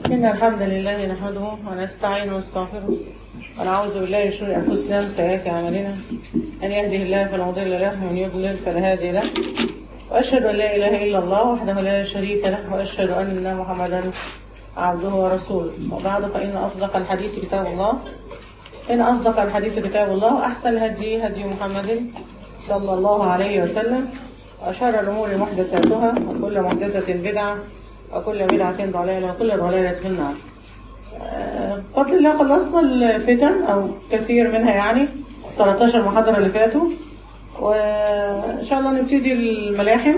إن الحمد لله نحمده ونستعين ونستغفره ونعوذ بالله من شرور أنفسنا وسيئات أعمالنا أن يهده الله فلا مضل له ومن يضلل فلا هادي له وأشهد أن لا إله إلا الله وحده لا شريك له وأشهد أن محمدا عبده ورسوله وبعد فإن أصدق الحديث كتاب الله إن أصدق الحديث كتاب الله وأحسن الهدي هدي محمد صلى الله عليه وسلم وشر الأمور محدثاتها وكل محدثة بدعة وكل بدعة ضلالة وكل ضلالة في النار آه، بفضل الله خلصنا الفتن أو كثير منها يعني 13 محاضرة اللي فاتوا وإن شاء الله نبتدي الملاحم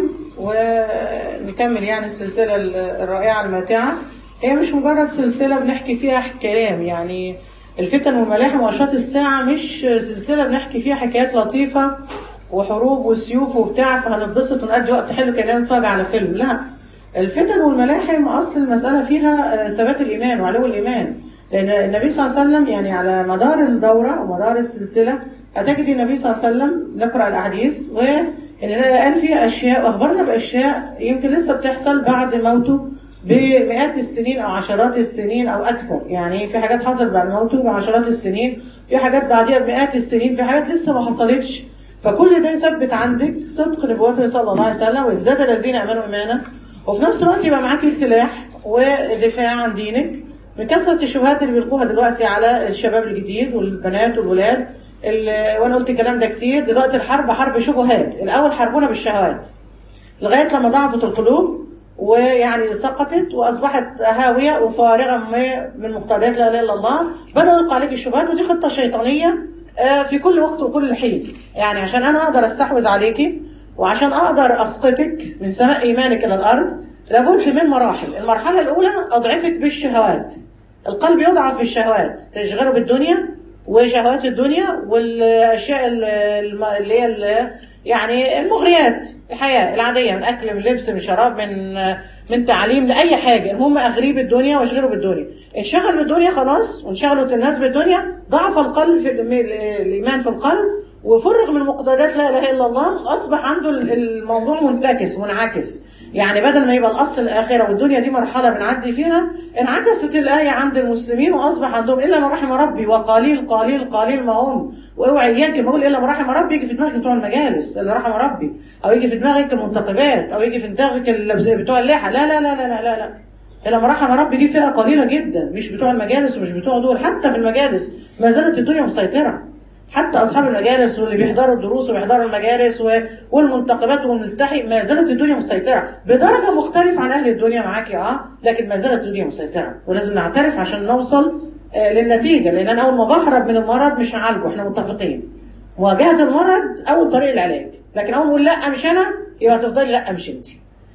ونكمل يعني السلسلة الرائعة الماتعة هي مش مجرد سلسلة بنحكي فيها كلام يعني الفتن والملاحم وأشراط الساعة مش سلسلة بنحكي فيها حكايات لطيفة وحروب وسيوف وبتاع فهنتبسط ونقضي وقت حلو كأننا نتفرج على فيلم لا الفتن والملاحم أصل المسألة فيها آه، ثبات الإيمان وعلو الإيمان لأن النبي صلى الله عليه وسلم يعني على مدار الدورة ومدار السلسلة هتجد النبي صلى الله عليه وسلم نقرأ الأحاديث وإن قال فيها أشياء وأخبرنا بأشياء يمكن لسه بتحصل بعد موته بمئات السنين أو عشرات السنين أو أكثر يعني في حاجات حصلت بعد موته بعشرات السنين في حاجات بعديها بمئات السنين في حاجات لسه ما حصلتش فكل ده يثبت عندك صدق نبوته صلى الله عليه وسلم وازداد الذين امنوا ايمانا وفي نفس الوقت يبقى معاكي سلاح ودفاع عن دينك من كثره الشبهات اللي بيلقوها دلوقتي على الشباب الجديد والبنات والولاد ال- وانا قلت الكلام ده كتير دلوقتي الحرب حرب شبهات الاول حاربونا بالشهوات لغايه لما ضعفت القلوب ويعني سقطت واصبحت هاويه وفارغه م- من مقتضيات لا اله الا الله بداوا يلقوا عليك الشبهات ودي خطه شيطانيه آه، في كل وقت وكل حين يعني عشان انا اقدر استحوذ عليكي وعشان اقدر اسقطك من سماء ايمانك الى الارض لابد من مراحل المرحله الاولى اضعفك بالشهوات القلب يضعف في الشهوات تشغله بالدنيا وشهوات الدنيا والاشياء ال- الم- اللي هي ال- يعني المغريات الحياه العاديه من اكل من لبس من شراب من من تعليم لاي حاجه المهم اغريه بالدنيا واشغله بالدنيا انشغل بالدنيا خلاص وانشغلت الناس بالدنيا ضعف القلب في الإيمان- الايمان في القلب وفرغ من مقتضيات لا اله الا الله اصبح عنده الموضوع منتكس منعكس يعني بدل ما يبقى الاصل الاخره والدنيا دي مرحله بنعدي فيها انعكست الايه عند المسلمين واصبح عندهم الا ما رحم ربي وقليل قليل قليل ما هم واوعى اياك ما اقول الا ما رحم ربي يجي في دماغك بتوع المجالس اللي رحم ربي او يجي في دماغك المنتقبات او يجي في دماغك اللي بتوع اللحى لا لا لا لا لا لا, لا. الا ما رحم ربي دي فئه قليله جدا مش بتوع المجالس ومش بتوع دول حتى في المجالس ما زالت الدنيا مسيطره حتى اصحاب المجالس واللي بيحضروا الدروس وبيحضروا المجالس و- والمنتقبات والملتحي ما زالت الدنيا مسيطره بدرجه مختلفه عن اهل الدنيا معاكي اه لكن ما زالت الدنيا مسيطره ولازم نعترف عشان نوصل آه للنتيجه لان انا اول ما بهرب من المرض مش هعالجه احنا متفقين مواجهه المرض اول طريق العلاج لكن اول ما اقول لا مش انا يبقى هتفضلي لا مش انت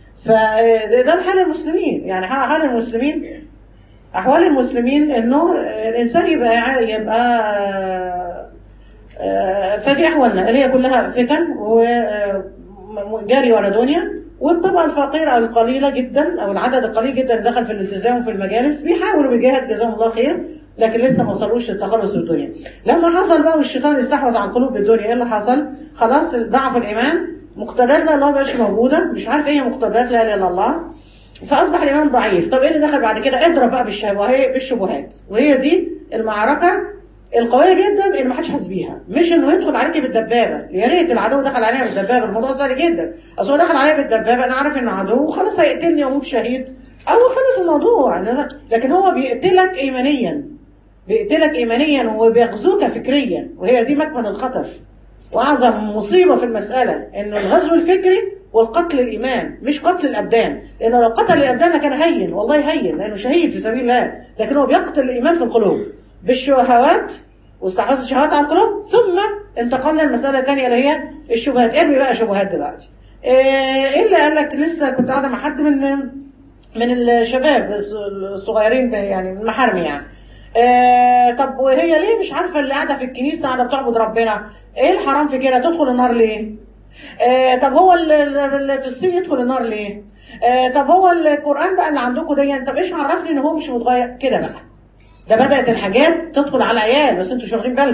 فده حال المسلمين يعني حال المسلمين احوال المسلمين انه الانسان يبقى يبقى آه، فدي احوالنا اللي هي كلها فتن وجاري ورا دنيا والطبقه الفقيره او القليله جدا او العدد القليل جدا اللي دخل في الالتزام وفي المجالس بيحاولوا بيجاهد جزاهم الله خير لكن لسه ما وصلوش للتخلص بالدنيا لما حصل بقى والشيطان استحوذ على القلوب بالدنيا ايه اللي حصل خلاص ضعف الايمان مقتضيات لا اله الا الله مبقاش موجوده مش عارف ايه هي مقتضيات لا اله الا الله فاصبح الايمان ضعيف طب ايه اللي دخل بعد كده اضرب بقى بالشهوات بالشبهات وهي دي المعركه القويه جدا اللي ما حدش حاسس بيها مش انه يدخل عليكي بالدبابه يا ريت العدو دخل عليا بالدبابه الموضوع سهل جدا اصل هو دخل عليا بالدبابه انا عارف انه عدو وخلاص هيقتلني واموت شهيد او خلص الموضوع لكن هو بيقتلك ايمانيا بيقتلك ايمانيا وبيغزوك فكريا وهي دي مكمن الخطر واعظم مصيبه في المساله انه الغزو الفكري والقتل الايمان مش قتل الابدان لانه لو قتل الابدان لكان هين والله هين لانه شهيد في سبيل الله لكن هو بيقتل الايمان في القلوب بالشهوات واستحواذ الشهوات على القلوب ثم انتقلنا لمساله ثانيه اللي هي الشبهات ارمي بقى شبهات دلوقتي ايه اللي قال لك لسه كنت قاعده مع حد من من الشباب الصغيرين يعني من محارمي يعني آه طب وهي ليه مش عارفه اللي قاعده في الكنيسه قاعده بتعبد ربنا ايه الحرام في كده تدخل النار ليه آه طب هو اللي في الصين يدخل النار ليه آه طب هو القران بقى اللي عندكم ده طب ايش عرفني ان هو مش متغير كده بقى ده بدات الحاجات تدخل على العيال بس انتوا مش واخدين بالكم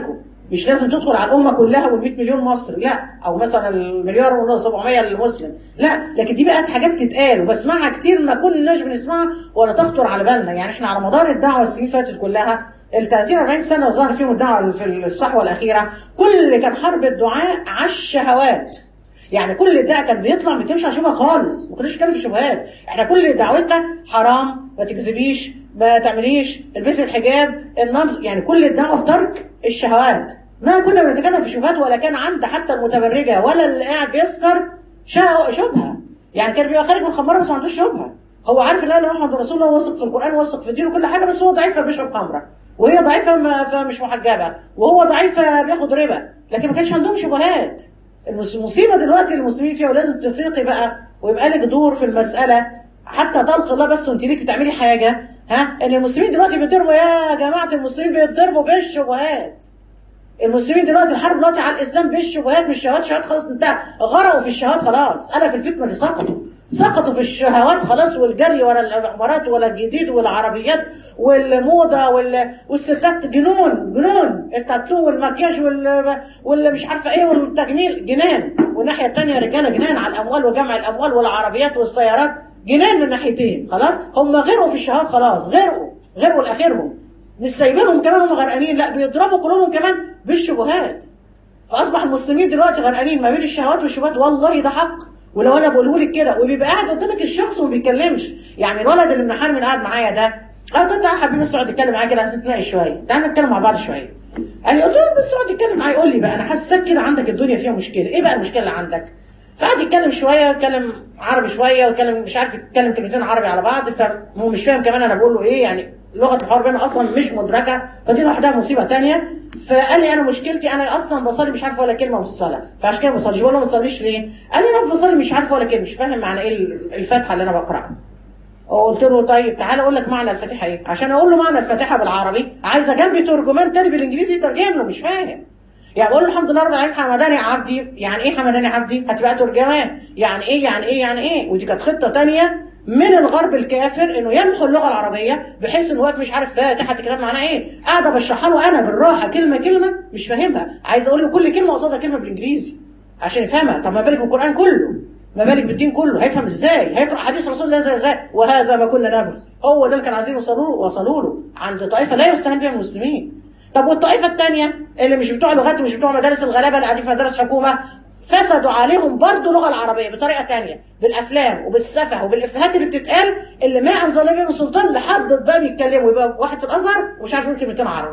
مش لازم تدخل على الامه كلها وال 100 مليون مصري لا او مثلا المليار ونص 700 المسلم لا لكن دي بقت حاجات تتقال وبسمعها كتير ما كناش بنسمعها ولا تخطر على بالنا يعني احنا على مدار الدعوه السنين اللي فاتت كلها ال 30 40 سنه وظهر فيهم الدعوه في الصحوه الاخيره كل اللي كان حرب الدعاء على الشهوات يعني كل الدعاء كان بيطلع ما بيتكلمش عن شبهه خالص ما كناش بنتكلم في شبهات احنا كل دعوتنا حرام ما تكذبيش ما تعمليش البسي الحجاب النمز يعني كل الدعوه في ترك الشهوات ما كنا بنتكلم في شبهات ولا كان عند حتى المتبرجه ولا اللي قاعد بيسكر شبهه يعني كان بيبقى خارج من خماره بس ما عندوش شبهه هو عارف لا اله الا محمد رسول الله واثق في القران واثق في الدين وكل حاجه بس هو ضعيف فبيشرب خمره وهي ضعيفه فمش محجبه وهو ضعيف بياخد ربا لكن ما كانش عندهم شبهات المصيبه دلوقتي المسلمين فيها ولازم تفيقي بقى ويبقى لك دور في المساله حتى تلقي الله بس وانت ليك بتعملي حاجه ها ان المسلمين دلوقتي بيتضربوا يا جماعه المسلمين بيتضربوا بالشبهات المسلمين دلوقتي الحرب دلوقتي على الاسلام بالشبهات مش شهوات شهوات خلاص انتهى غرقوا في الشهوات خلاص انا في الفتنه اللي سقطوا سقطوا في الشهوات خلاص والجري ورا العمارات ولا الجديد والعربيات والموضه وال... والستات جنون جنون التاتو والمكياج وال... واللي مش عارفه ايه والتجميل جنان والناحيه الثانيه رجاله جنان على الاموال وجمع الاموال والعربيات والسيارات جنان من ناحيتين خلاص هم غرقوا في الشهوات خلاص غرقوا غرقوا لاخرهم مش سايبينهم كمان هم غرقانين لا بيضربوا قلوبهم كمان بالشبهات فاصبح المسلمين دلوقتي غرقانين ما بين الشهوات والشبهات والله ده حق ولو انا بقوله لك كده وبيبقى قاعد قدامك الشخص وما بيتكلمش يعني الولد اللي من حرم اللي قاعد معايا ده قال له تعالى حبيبي بس اقعد اتكلم معايا كده عايزين نتناقش شويه تعالى نتكلم مع بعض شويه قال لي قلت له بس اقعد اتكلم معايا قول لي بقى انا حاسسك كده عندك الدنيا فيها مشكله ايه بقى المشكله اللي عندك فقعد يتكلم شويه ويتكلم عربي شويه ويتكلم مش عارف يتكلم كلمتين عربي على بعض فهو مش فاهم كمان انا بقول له ايه يعني لغه الحوار بيننا اصلا مش مدركه فدي لوحدها مصيبه ثانيه فقال لي انا مشكلتي انا اصلا بصلي مش عارف ولا كلمه في الصلاه فعشان كده ما بصليش بقول له ما تصليش ليه؟ قال لي انا بصلي مش عارف ولا كلمه مش فاهم معنى ايه الفاتحه اللي انا بقراها قلت له طيب تعالى اقول لك معنى الفاتحه ايه عشان اقول له معنى الفاتحه بالعربي عايزه جنبي ترجمان تاني بالانجليزي يترجم له مش فاهم يعني بقول له الحمد لله رب العالمين حمداني عبدي يعني ايه حمداني عبدي هتبقى ترجمان يعني ايه يعني ايه يعني ايه ودي كانت خطه ثانيه من الغرب الكافر انه يمحو اللغه العربيه بحيث انه واقف مش عارف فاتحه الكتاب معناها ايه قاعده بشرحها له انا بالراحه كلمه كلمه مش فاهمها عايز اقول له كل كلمه قصادها كلمه بالانجليزي عشان يفهمها طب ما بالك بالقران كله ما بالك بالدين كله هيفهم ازاي هيقرا حديث رسول الله زي ازاي وهذا ما كنا نبغي هو ده اللي كانوا عايزين يوصلوا وصلوا له عند طائفه لا يستهان بها المسلمين طب والطائفه الثانيه اللي مش بتوع لغات ومش بتوع مدارس الغلابه اللي قاعدين في مدارس حكومه فسدوا عليهم برضه اللغه العربيه بطريقه ثانيه بالافلام وبالسفه وبالافيهات اللي بتتقال اللي ما انزل الله بهم السلطان لحد بقى بيتكلموا يبقى واحد في الازهر ومش عارف يقول كلمتين عربي.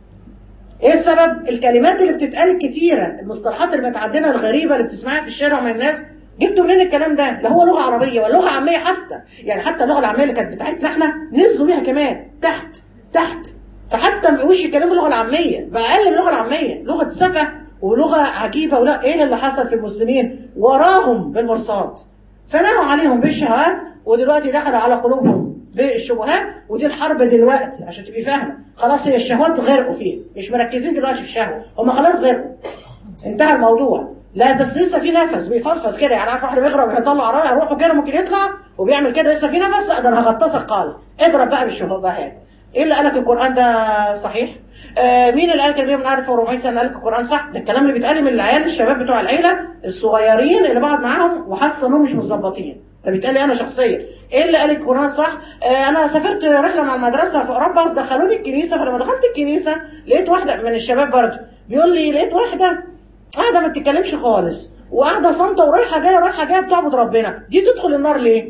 ايه السبب؟ الكلمات اللي بتتقال الكتيره، المصطلحات اللي بتعدينا الغريبه اللي بتسمعها في الشارع من الناس جبتوا منين الكلام ده؟ لا هو لغه عربيه ولا لغه عاميه حتى، يعني حتى اللغه العاميه اللي كانت بتاعتنا احنا نزلوا بيها كمان تحت تحت فحتى ما يقولوش يتكلموا اللغه العاميه بقى اقل من اللغه العاميه، لغه سفه ولغه عجيبه ولا ايه اللي حصل في المسلمين وراهم بالمرصاد فنهوا عليهم بالشهوات ودلوقتي دخلوا على قلوبهم بالشبهات ودي الحرب دلوقتي عشان تبقي فاهمه خلاص هي الشهوات غرقوا فيها مش مركزين دلوقتي في الشهوه هم خلاص غرقوا انتهى الموضوع لا بس لسه في نفس بيفرفص كده يعني عارف واحد بيغرق ويطلع رايه روحه كده ممكن يطلع وبيعمل كده لسه في نفس لا ده انا هغطسك خالص اضرب بقى بالشبهات ايه اللي قالك القران ده صحيح آه مين اللي قال كده من 1400 سنه قالك القران صح ده الكلام اللي بيتقال من العيال الشباب بتوع العيله الصغيرين اللي بقعد معاهم وحاسه انهم مش متظبطين ده بيتقال لي انا شخصيا ايه اللي قال القران صح آه انا سافرت رحله مع المدرسه في اوروبا دخلوني الكنيسه فلما دخلت الكنيسه لقيت واحده من الشباب برضه بيقول لي لقيت واحده قاعده ما بتتكلمش خالص وقاعده صامته ورايحه جايه رايحه جايه بتعبد ربنا دي تدخل النار ليه؟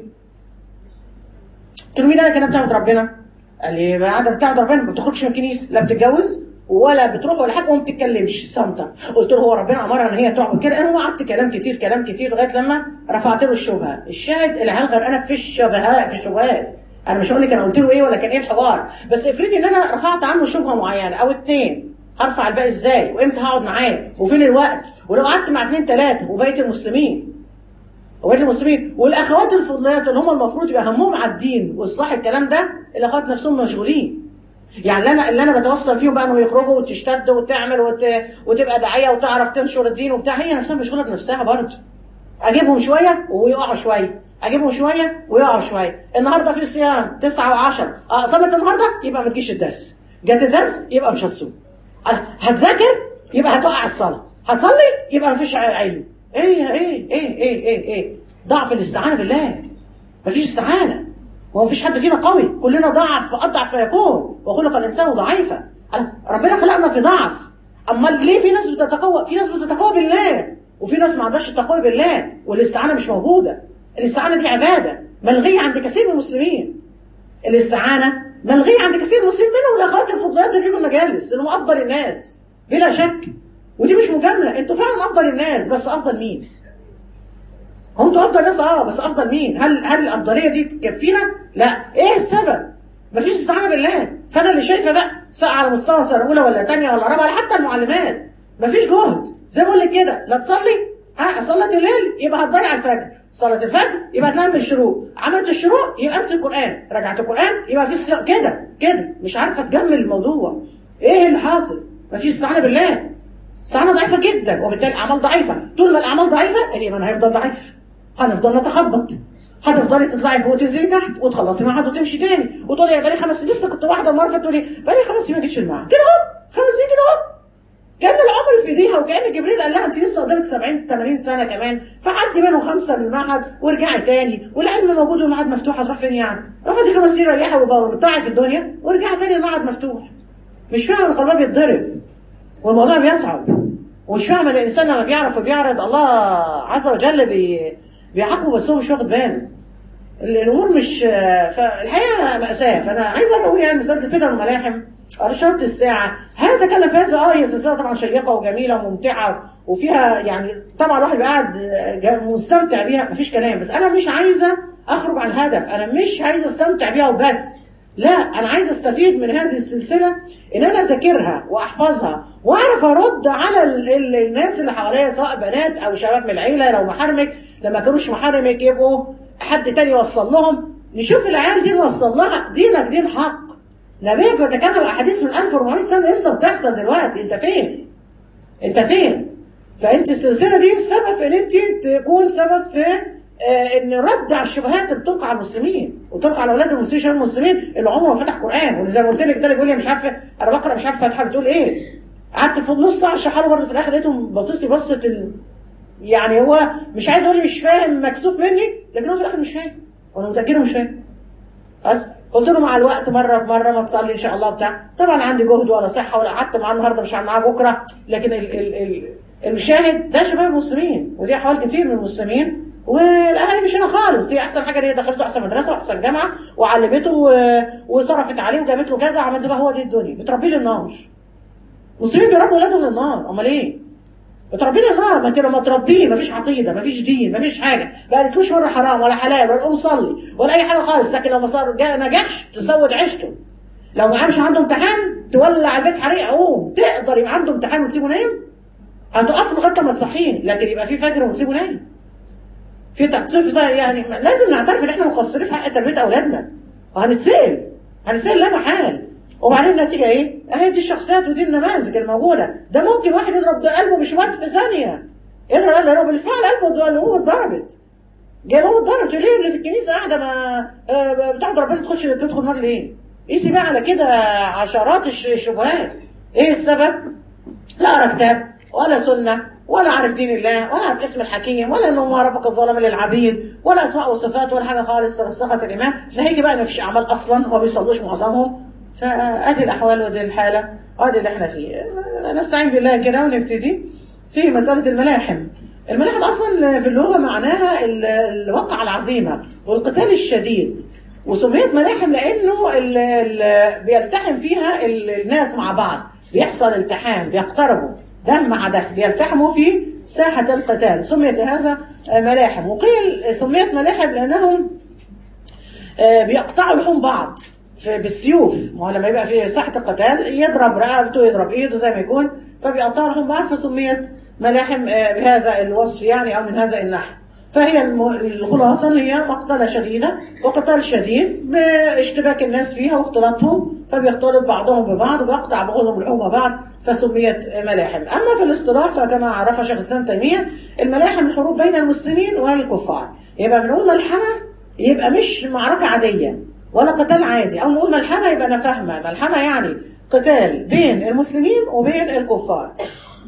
قلت له مين قال كده بتعبد ربنا؟ قال لي قاعده بتعبد ربنا ما بتخرجش من الكنيسه لا بتتجوز ولا بتروح ولا حاجه وما بتتكلمش صامته قلت له هو ربنا امرها ان هي تعبد كده انا قعدت كلام كتير كلام كتير لغايه لما رفعت له الشبهه الشاهد العيال غرقانه في الشبهات في الشبهات انا مش هقول لك انا قلت له ايه ولا كان ايه الحوار بس افرضي ان انا رفعت عنه شبهه معينه او اتنين هرفع الباقي ازاي وامتى هقعد معاه وفين الوقت ولو قعدت مع اتنين تلاته وبقيه المسلمين وبقيه المسلمين والاخوات الفضليات اللي هم المفروض يبقى همهم على الدين واصلاح الكلام ده الاخوات نفسهم مشغولين يعني اللي انا اللي انا بتوصل فيهم بقى انه يخرجوا وتشتد وتعمل وت... وتبقى داعيه وتعرف تنشر الدين وبتاع هي نفسها مشغوله بنفسها برضه اجيبهم شويه ويقعوا شويه اجيبهم شويه ويقعوا شويه النهارده في صيام 9 و10 اه صامت النهارده يبقى ما تجيش الدرس جت الدرس يبقى مش هتصوم هتذاكر يبقى هتوقع الصلاه هتصلي يبقى مفيش علم ايه ايه ايه ايه ايه ايه ضعف الاستعانه بالله مفيش استعانه هو مفيش حد فينا قوي كلنا ضعف اضعف فيكون وخلق الانسان ضعيفا ربنا خلقنا في ضعف امال ليه في ناس بتتقوى في ناس بتتقوى بالله وفي ناس ما عندهاش التقوى بالله والاستعانه مش موجوده الاستعانه دي عباده ملغيه عند كثير من المسلمين الاستعانه ملغيه عند كثير من المسلمين منهم الاخوات الفضليات اللي بيجوا المجالس اللي هم افضل الناس بلا شك ودي مش مجامله انتوا فعلا افضل الناس بس افضل مين هم انتوا افضل ناس اه بس افضل مين هل هل الافضليه دي تكفينا لا ايه السبب مفيش استعانه بالله فانا اللي شايفه بقى سواء على مستوى سنه اولى ولا ثانيه ولا رابعه ولا حتى المعلمات مفيش جهد زي ما بقول لك كده لا تصلي ها صلاه الليل يبقى هتضيع الفجر صلاه الفجر يبقى تنام من الشروق عملت الشروق يبقى امسك القران رجعت القران يبقى في السياق كده كده مش عارفه تجمل الموضوع ايه اللي حاصل مفيش استعانه بالله استعانه ضعيفه جدا وبالتالي الاعمال ضعيفه طول ما الاعمال ضعيفه الايمان هيفضل ضعيف هنفضل نتخبط هتفضلي تطلعي فوق وتنزلي تحت وتخلصي معهد وتمشي تاني وتقولي يا بقالي خمس سنين لسه كنت واحده المره اللي تقولي بقالي خمس سنين ما جيتش المعهد كده اهو خمس سنين كده اهو كان العمر في ايديها وكان جبريل قال لها انت لسه قدامك 70 80 سنه كمان فعدي منهم خمسه من المعهد وارجعي تاني والعلم موجود والمعهد مفتوح هتروح فين يعني؟ اقعدي خمس سنين ريحي وبطعي في الدنيا وارجعي تاني المعهد مفتوح مش فاهمه القلب بيتضرب والموضوع بيصعب ومش فاهمه الانسان لما بيعرف وبيعرض الله عز وجل بي بيعاقبه بس هو مش واخد باله الامور مش فالحقيقه ماساه فانا عايز اقول يعني مساله الفتن والملاحم اشاره الساعه هل اتكلم في هذا اه هي سلسله طبعا شيقه وجميله وممتعه وفيها يعني طبعا الواحد قاعد مستمتع بيها مفيش كلام بس انا مش عايزه اخرج عن الهدف انا مش عايزه استمتع بيها وبس لا انا عايزه استفيد من هذه السلسله ان انا اذاكرها واحفظها واعرف ارد على ال ال الناس اللي حواليا سواء بنات او شباب من العيله لو محارمك لما كانوش محارمك يبقوا حد تاني يوصل لهم نشوف العيال دي نوصل لها دينك دين حق نبيك بتكلم احاديث من 1400 سنه لسه بتحصل دلوقتي انت فين؟ انت فين؟ فانت السلسله دي السبب في ان انت تكون سبب في آه ان رد على الشبهات اللي بتلقى على المسلمين وتلقى على اولاد المسلمين شباب المسلمين اللي عمره ما فتح قران واللي زي ما قلت لك ده اللي بيقول لي مش عارفه انا بقرا مش عارفه فاتحه بتقول ايه قعدت في نص ساعه اشرح له برضه في الاخر لقيته باصص لي بصه ال... يعني هو مش عايز اقول لي مش فاهم مكسوف مني لكن هو في الاخر مش فاهم وانا متاكده مش فاهم بس قلت له مع الوقت مره في مره ما تصلي ان شاء الله بتاع طبعا عندي جهد ولا صحه ولا قعدت معاه النهارده مش هقعد معاه بكره لكن ال ال ال المشاهد ده شباب المسلمين ودي احوال كتير من المسلمين والاهالي مش هنا خالص هي احسن حاجه ان هي دخلته احسن مدرسه واحسن جامعه وعلمته وصرفت عليه وجابت له كذا وعملت له هو دي الدنيا بتربيه للنار المسلمين بيربوا اولادهم للنار امال ايه؟ بتربيه للنار ما انت لما تربيه مفيش عقيده مفيش دين مفيش حاجه ما قالتلوش مره حرام ولا حلال ولا قوم صلي ولا اي حاجه خالص لكن لما صار نجحش تسود عيشته لو ما قامش عنده امتحان تولع البيت حريقه قوم تقدر يبقى عنده امتحان وتسيبه نايم هتقف لغايه ما تصحيه لكن يبقى في فجر وتسيبه نايم في تقصير في يعني لازم نعترف ان احنا مقصرين في حق تربيه اولادنا وهنتسال هنتسال لا محال وبعدين النتيجه ايه؟ اهي دي الشخصيات ودي النماذج الموجوده ده ممكن واحد يضرب قلبه بشوات في ثانيه يضرب قلبه بالفعل قلبه اللي هو اتضربت جاي هو اتضربت ليه اللي في الكنيسه قاعده ما بتاعت ربنا تخش تدخل نار ليه؟ قيسي بقى على كده عشرات الشبهات ايه السبب؟ لا قرا كتاب ولا سنه ولا عارف دين الله ولا عارف اسم الحكيم ولا انه ما ربك الظالم للعبيد ولا اسماء وصفات ولا حاجه خالص رسخت الايمان لا هيجي بقى ما فيش اعمال اصلا وما بيصلوش معظمهم فادي الاحوال ودي الحاله ادي اللي احنا فيه نستعين بالله كده ونبتدي في مساله الملاحم الملاحم اصلا في اللغه معناها الوقعه العظيمه والقتال الشديد وسميت ملاحم لانه ال ال بيلتحم فيها الناس مع بعض بيحصل التحام بيقتربوا ده مع ده بيلتحموا في ساحة القتال سميت لهذا ملاحم وقيل سميت ملاحم لأنهم بيقطعوا لحوم بعض بالسيوف ما هو لما يبقى في ساحة القتال يضرب رقبته يضرب ايده زي ما يكون فبيقطعوا لحوم بعض فسميت ملاحم بهذا الوصف يعني أو من هذا النحو فهي الخلاصة هي مقتلة شديدة وقتال شديد باشتباك الناس فيها واختلاطهم فبيختلط بعضهم ببعض ويقطع بعضهم لحوم بعض فسميت ملاحم أما في الاصطلاح فكما عرفها شيخ الإسلام تيمية الملاحم الحروب بين المسلمين والكفار يبقى بنقول ملحمة يبقى مش معركة عادية ولا قتال عادي أو نقول ملحمة يبقى أنا فاهمة ملحمة يعني قتال بين المسلمين وبين الكفار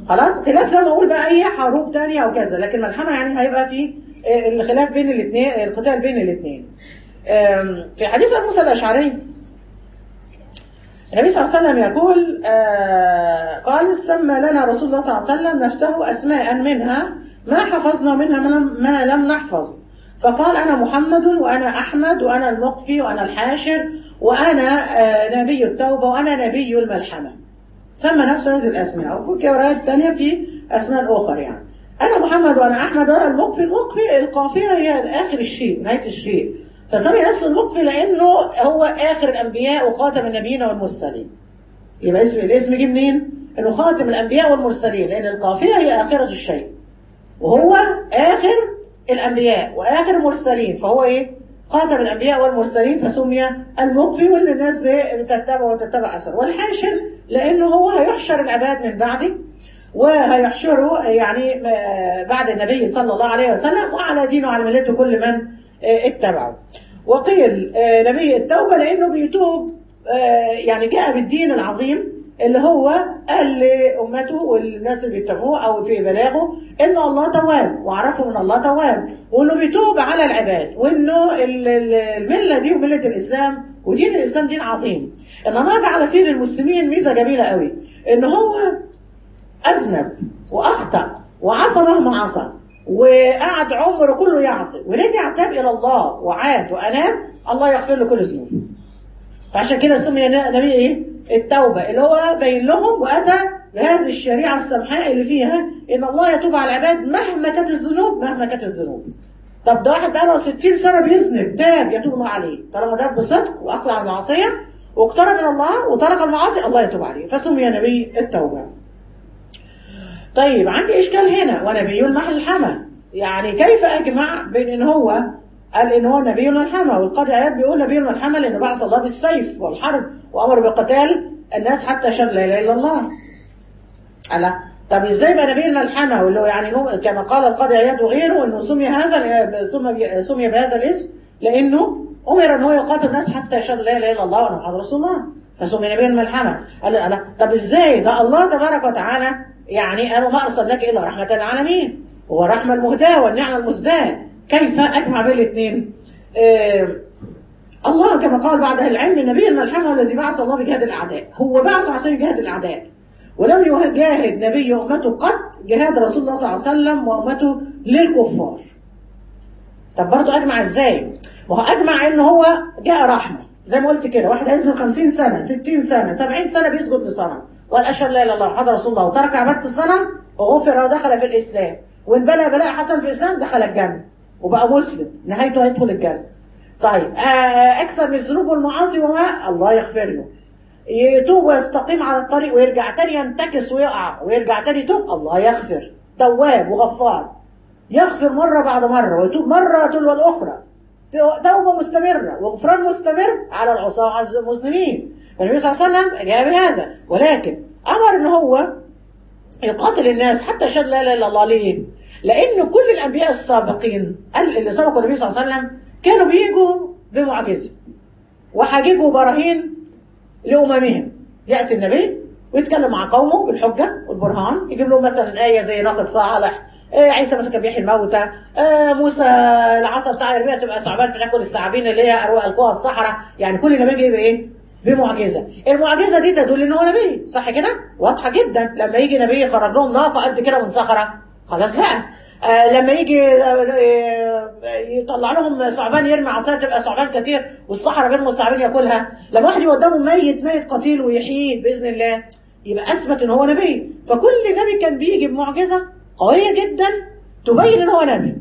خلاص خلاف لما اقول بقى اي حروب تانية او كذا لكن ملحمه يعني هيبقى في آه، الخلاف بين الاثنين القتال بين الاثنين في حديث ابو موسى الاشعري النبي صلى الله عليه وسلم يقول آه قال سمى لنا رسول الله صلى الله عليه وسلم نفسه اسماء منها ما حفظنا منها من- ما لم نحفظ فقال انا محمد وانا احمد وانا المقفي وانا الحاشر وانا آه نبي التوبه وانا نبي الملحمه سمى نفسه هذه الاسماء وفي روايات تانية في اسماء اخرى يعني انا محمد وانا احمد وانا المقفي المقفي القافيه هي اخر الشيء نهايه الشيء فسمي نفسه المقفي لانه هو اخر الانبياء وخاتم النبيين والمرسلين يبقى اسم الاسم جه منين؟ انه خاتم الانبياء والمرسلين لان القافيه هي اخره الشيء وهو اخر الانبياء واخر المرسلين فهو ايه؟ خاتم الانبياء والمرسلين فسمي المقفي واللي الناس بتتبع وتتبع اثره والحاشر لانه هو هيحشر العباد من بعده وهيحشره يعني آه، بعد النبي صلى الله عليه وسلم وعلى دينه وعلى ملته كل من آه، اتبعه وقيل آه، نبي التوبه لانه بيتوب آه، يعني جاء بالدين العظيم اللي هو قال لأمته والناس اللي بيتبعوه أو في بلاغه إن الله تواب وعرفوا إن الله تواب وإنه بيتوب على العباد وإنه ال- ال- الملة دي وملة الإسلام ودين الإسلام دين عظيم إن الله جعل فيه للمسلمين ميزة جميلة قوي إن هو أذنب وأخطأ وعصى مهما عصى وقعد عمره كله يعصي ورجع تاب إلى الله وعاد وأناب الله يغفر له كل ذنوبه فعشان كده سمي نبي ايه؟ التوبه اللي هو بين لهم واتى بهذه الشريعه السمحاء اللي فيها ان الله يتوب على العباد مهما كانت الذنوب مهما كانت الذنوب. طب ده واحد بقاله 60 سنه بيذنب تاب يتوب الله عليه طالما تاب بصدق واقلع عن المعصيه واقترب من الله وترك المعاصي الله يتوب عليه فسمي نبي التوبه. طيب عندي اشكال هنا ونبي الملحمه يعني كيف اجمع بين ان هو قال ان هو نبي الملحمه والقاضي عياد بيقول نبي الملحمه لان بعث الله بالسيف والحرب وامر بقتال الناس حتى شهد لا اله الا الله. ألا طب ازاي بقى نبي الملحمه واللي هو يعني نوم- كما قال القاضي عياد وغيره انه سمي هذا سمي سمي بهذا الاسم لانه امر ان هو يقاتل الناس حتى يشهد لا اله الا الله وان محمد رسول الله فسمي نبي الملحمه قال ألا طب ازاي ده الله تبارك وتعالى يعني قالوا ما ارسلناك الا رحمه للعالمين هو الرحمه المهداه والنعمه المزداه كيف اجمع بين الاثنين؟ آه الله كما قال بعد أهل العلم النبي الملحمة الذي بعث الله بجهاد الأعداء هو بعث عشان يجاهد الأعداء ولم يجاهد نبي أمته قط جهاد رسول الله صلى الله عليه وسلم وأمته للكفار طب برضه أجمع إزاي؟ ما هو أجمع إن هو جاء رحمة زي ما قلت كده واحد هيسلم 50 سنة 60 سنة 70 سنة بيسجد لصنم وقال أشهد لا إله إلا الله محمد رسول الله وترك عبادة الصنم وغفر ودخل في الإسلام وإن بلى بلاء حسن في الإسلام دخل الجنة وبقى مسلم نهايته هيدخل الجنة طيب آه، اكثر من الذنوب والمعاصي وما الله يغفر له يتوب ويستقيم على الطريق ويرجع تاني ينتكس ويقع ويرجع تاني يتوب الله يغفر تواب وغفار يغفر مرة بعد مرة ويتوب مرة تلو الأخرى توبة مستمرة وغفران مستمر على العصاة وعلى المسلمين فالنبي صلى الله عليه وسلم جاء بهذا ولكن أمر إن هو يقاتل الناس حتى يشهد لا اله الا الله ليه؟ لان كل الانبياء السابقين ال- اللي سبقوا النبي صلى الله عليه وسلم كانوا بيجوا بمعجزه وحاججوا براهين لاممهم ياتي النبي ويتكلم مع قومه بالحجه والبرهان يجيب لهم مثلا ايه زي ناقه صالح آه، عيسى مثلا كان بيحيي الموتى آه، موسى العصا بتاع يرميها تبقى ثعبان في تاكل الثعابين اللي هي أرواح القوى الصحراء يعني كل نبي جاي بايه؟ بمعجزه المعجزه دي تدل ان هو نبي صح كده واضحه جدا لما يجي نبي يخرج لهم ناقه قد كده من صخره خلاص بقى آه لما يجي آه، آه، يطلع لهم ثعبان يرمي عصايه تبقى ثعبان كثير والصحراء بيرموا الثعابين ياكلها لما واحد يقدمه ميت ميت قتيل ويحييه باذن الله يبقى اثبت ان هو نبي فكل نبي كان بيجي بمعجزه قويه جدا تبين ان هو نبي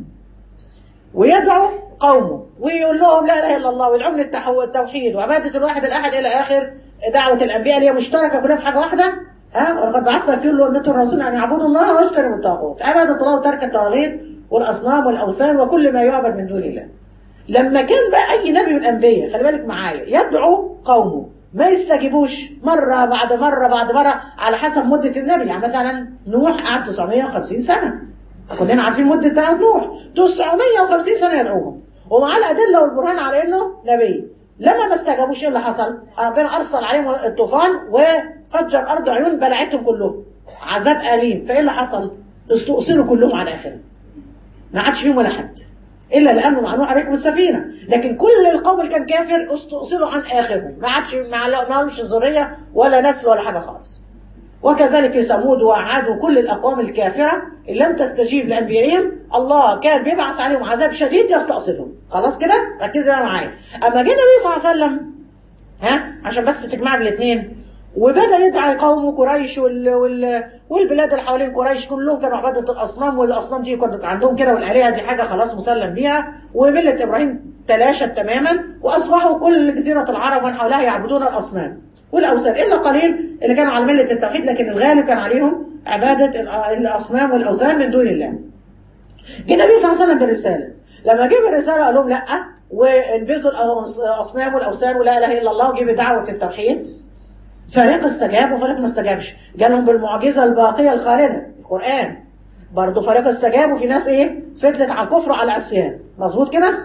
ويدعو قومه ويقول لهم لا اله الا الله ويدعوهم للتحو- التوحيد وعباده الواحد الاحد الى اخر دعوه الانبياء اللي هي مشتركه كلها في حاجه واحده ها ولقد بعثنا في كل امه رسول ان يعبدوا الله واجتنبوا الطاغوت عباده الله وترك الطواغيت والاصنام والاوثان وكل ما يعبد من دون الله لما كان بقى اي نبي من الانبياء خلي بالك معايا يدعو قومه ما يستجيبوش مره بعد مره بعد مره على حسب مده النبي يعني مثلا نوح قعد 950 سنه كلنا عارفين مده دعوه نوح 950 سنه يدعوهم ومعاه الادله والبرهان على انه نبي لما ما استجابوش ايه اللي حصل؟ ربنا ارسل عليهم الطوفان وفجر ارض عيون بلعتهم كلهم عذاب اليم فايه اللي حصل؟ استؤصلوا كلهم على اخرهم ما عادش فيهم ولا حد الا لانه معنوع عليكم السفينه لكن كل القوم اللي كان كافر استؤصلوا عن اخرهم ما عادش ما لهمش ذريه ولا نسل ولا حاجه خالص وكذلك في ثمود وعاد وكل الاقوام الكافره اللي لم تستجيب لانبيائهم الله كان بيبعث عليهم عذاب شديد يستأصلهم خلاص كده ركزي بقى معايا اما جه النبي صلى الله عليه وسلم ها عشان بس تجمع بالاثنين وبدا يدعي قومه قريش وال... وال... والبلاد اللي حوالين قريش كلهم كانوا عباده الاصنام والاصنام دي كانوا عندهم كده والالهه دي حاجه خلاص مسلم بيها ومله ابراهيم تلاشت تماما واصبحوا كل جزيره العرب ومن حولها يعبدون الاصنام والاوثان الا قليل اللي كانوا على مله التوحيد لكن الغالب كان عليهم عباده الاصنام والاوثان من دون الله. جه النبي صلى الله عليه وسلم بالرساله لما جه بالرساله قال لهم لا وانبذوا الاصنام والاوثان ولا اله الا الله وجيب دعوه التوحيد فريق استجاب وفريق ما استجابش جالهم بالمعجزه الباقيه الخالده القران برضه فريق استجاب وفي ناس ايه فضلت على الكفر وعلى العصيان مظبوط كده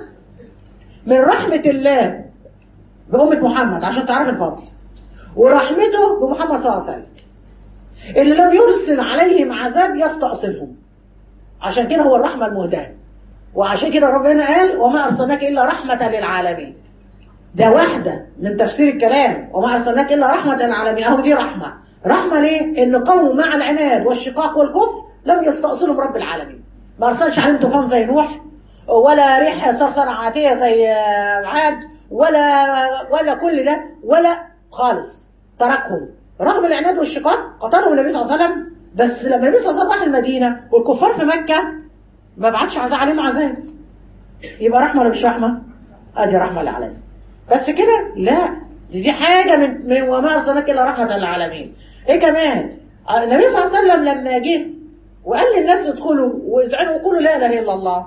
من رحمه الله بأمة محمد عشان تعرف الفضل ورحمته بمحمد صلى الله عليه وسلم اللي لم يرسل عليهم عذاب يستأصلهم عشان كده هو الرحمة المهداة وعشان كده ربنا قال وما أرسلناك إلا رحمة للعالمين ده واحدة من تفسير الكلام وما أرسلناك إلا رحمة للعالمين أهو دي رحمة رحمة ليه؟ إن قوم مع العناد والشقاق والكفر لم يستأصلهم رب العالمين ما أرسلش عليهم طوفان زي نوح ولا ريح صرصرة عاتية زي عاد ولا ولا كل ده ولا خالص تركهم رغم العناد والشقاق قتلهم النبي صلى الله عليه وسلم بس لما النبي صلى الله عليه وسلم راح المدينة والكفار في مكة ما بعتش عذاب عليهم عذاب يبقى رحمة ولا مش رحمة؟ ادي رحمة للعالمين بس كده لا دي, دي حاجة من, من وما أرسلناك إلا رحمة للعالمين إيه كمان النبي صلى الله عليه وسلم لما جه وقال للناس ادخلوا واذعنوا وقولوا لا إله إلا الله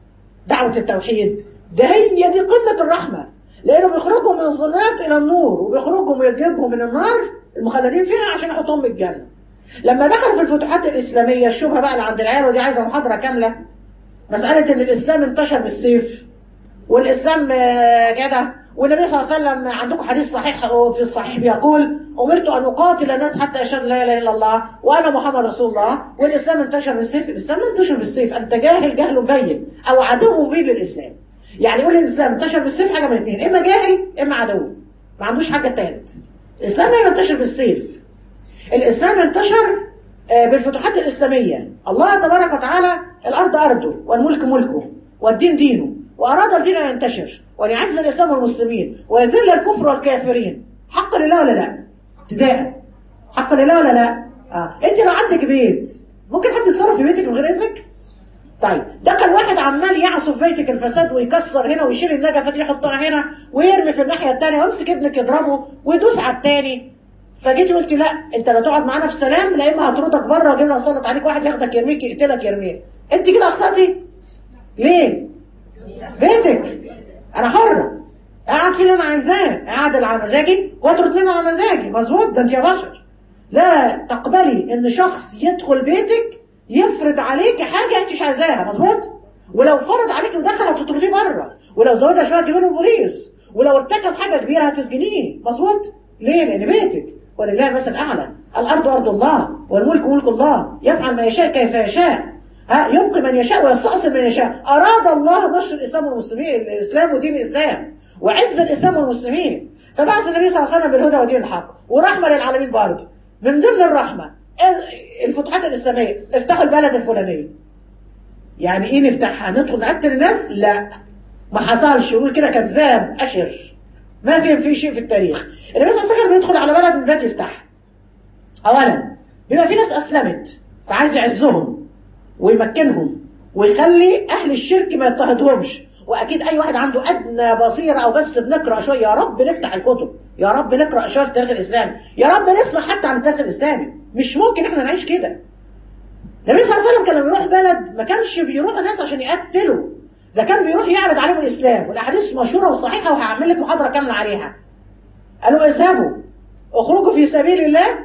دعوة التوحيد ده هي دي قمة الرحمة لأنه بيخرجهم من الظلمات إلى النور وبيخرجهم ويجيبهم من النار المخلدين فيها عشان يحطهم من الجنة لما دخلوا في الفتوحات الإسلامية الشبهة بقى اللي عند العيال ودي عايزة محاضرة كاملة مسألة إن الإسلام انتشر بالسيف والإسلام كده والنبي صلى الله عليه وسلم عندكم حديث صحيح في الصحيح بيقول أمرت أن أقاتل الناس حتى أشهد لا إله إلا الله وأنا محمد رسول الله والإسلام انتشر بالسيف الإسلام لا انتشر بالسيف أنت جاهل جهل مبين أو عدو مبين للإسلام يعني يقول الإسلام انتشر بالسيف حاجة من الاثنين إما جاهل إما عدو ما عندوش حاجة التالت الإسلام لا ينتشر بالسيف الإسلام انتشر بالفتوحات الإسلامية الله تبارك وتعالى الأرض أرضه والملك ملكه والدين دينه وأراد الدين أن ينتشر وأن يعز الإسلام والمسلمين ويذل الكفر والكافرين حق لله ولا لا؟ ابتداء حق لله ولا لا؟ آه. أنت لو عندك بيت ممكن حد يتصرف في بيتك من غير إذنك؟ طيب ده كان واحد عمال يعصف بيتك الفساد ويكسر هنا ويشيل النجفة دي يحطها هنا ويرمي في الناحية الثانية ويمسك ابنك يضربه ويدوس على الثاني فجيت قلت لا انت لا تقعد معانا في سلام لا اما هطردك بره واجيب لك اسلط عليك واحد ياخدك يرميك يقتلك يرميك انت كده اخطاتي ليه؟ بيتك انا حره قاعد في اللي انا عايزاه قاعد على مزاجي واطرد منه على مزاجي مظبوط ده انت يا بشر لا تقبلي ان شخص يدخل بيتك يفرض عليك حاجه انت مش عايزاها مظبوط ولو فرض عليك ودخل هتطرديه بره ولو زودها شويه تجيب له البوليس ولو ارتكب حاجه كبيره هتسجنيه مظبوط ليه لان بيتك ولله المثل الاعلى الارض ارض الله والملك ملك الله يفعل ما يشاء كيف يشاء ها يبقي من يشاء ويستأصل من يشاء أراد الله نشر الإسلام والمسلمين الإسلام ودين الإسلام وعز الإسلام والمسلمين فبعث النبي صلى الله عليه وسلم بالهدى ودين الحق ورحمة للعالمين برضه من ضمن الرحمة الفتوحات الإسلامية افتحوا البلد الفلانية يعني إيه نفتحها ندخل نقتل الناس لا ما حصلش يقول كده كذاب أشر ما في في شيء في التاريخ النبي صلى الله عليه وسلم بيدخل على بلد من بلاد يفتحها أولا بيبقى في ناس أسلمت فعايز يعزهم ويمكنهم ويخلي اهل الشرك ما يضطهدهمش واكيد اي واحد عنده ادنى بصيره او بس بنقرا شويه يا رب نفتح الكتب يا رب نقرا شويه في التاريخ الاسلامي يا رب نسمع حتى عن التاريخ الاسلامي مش ممكن احنا نعيش كده النبي صلى الله عليه وسلم كان لما يروح بلد ما كانش بيروح ناس عشان يقتلوا ده كان بيروح يعرض عليهم الاسلام والاحاديث مشهوره وصحيحه وهعمل لك محاضره كامله عليها قالوا اذهبوا اخرجوا في سبيل الله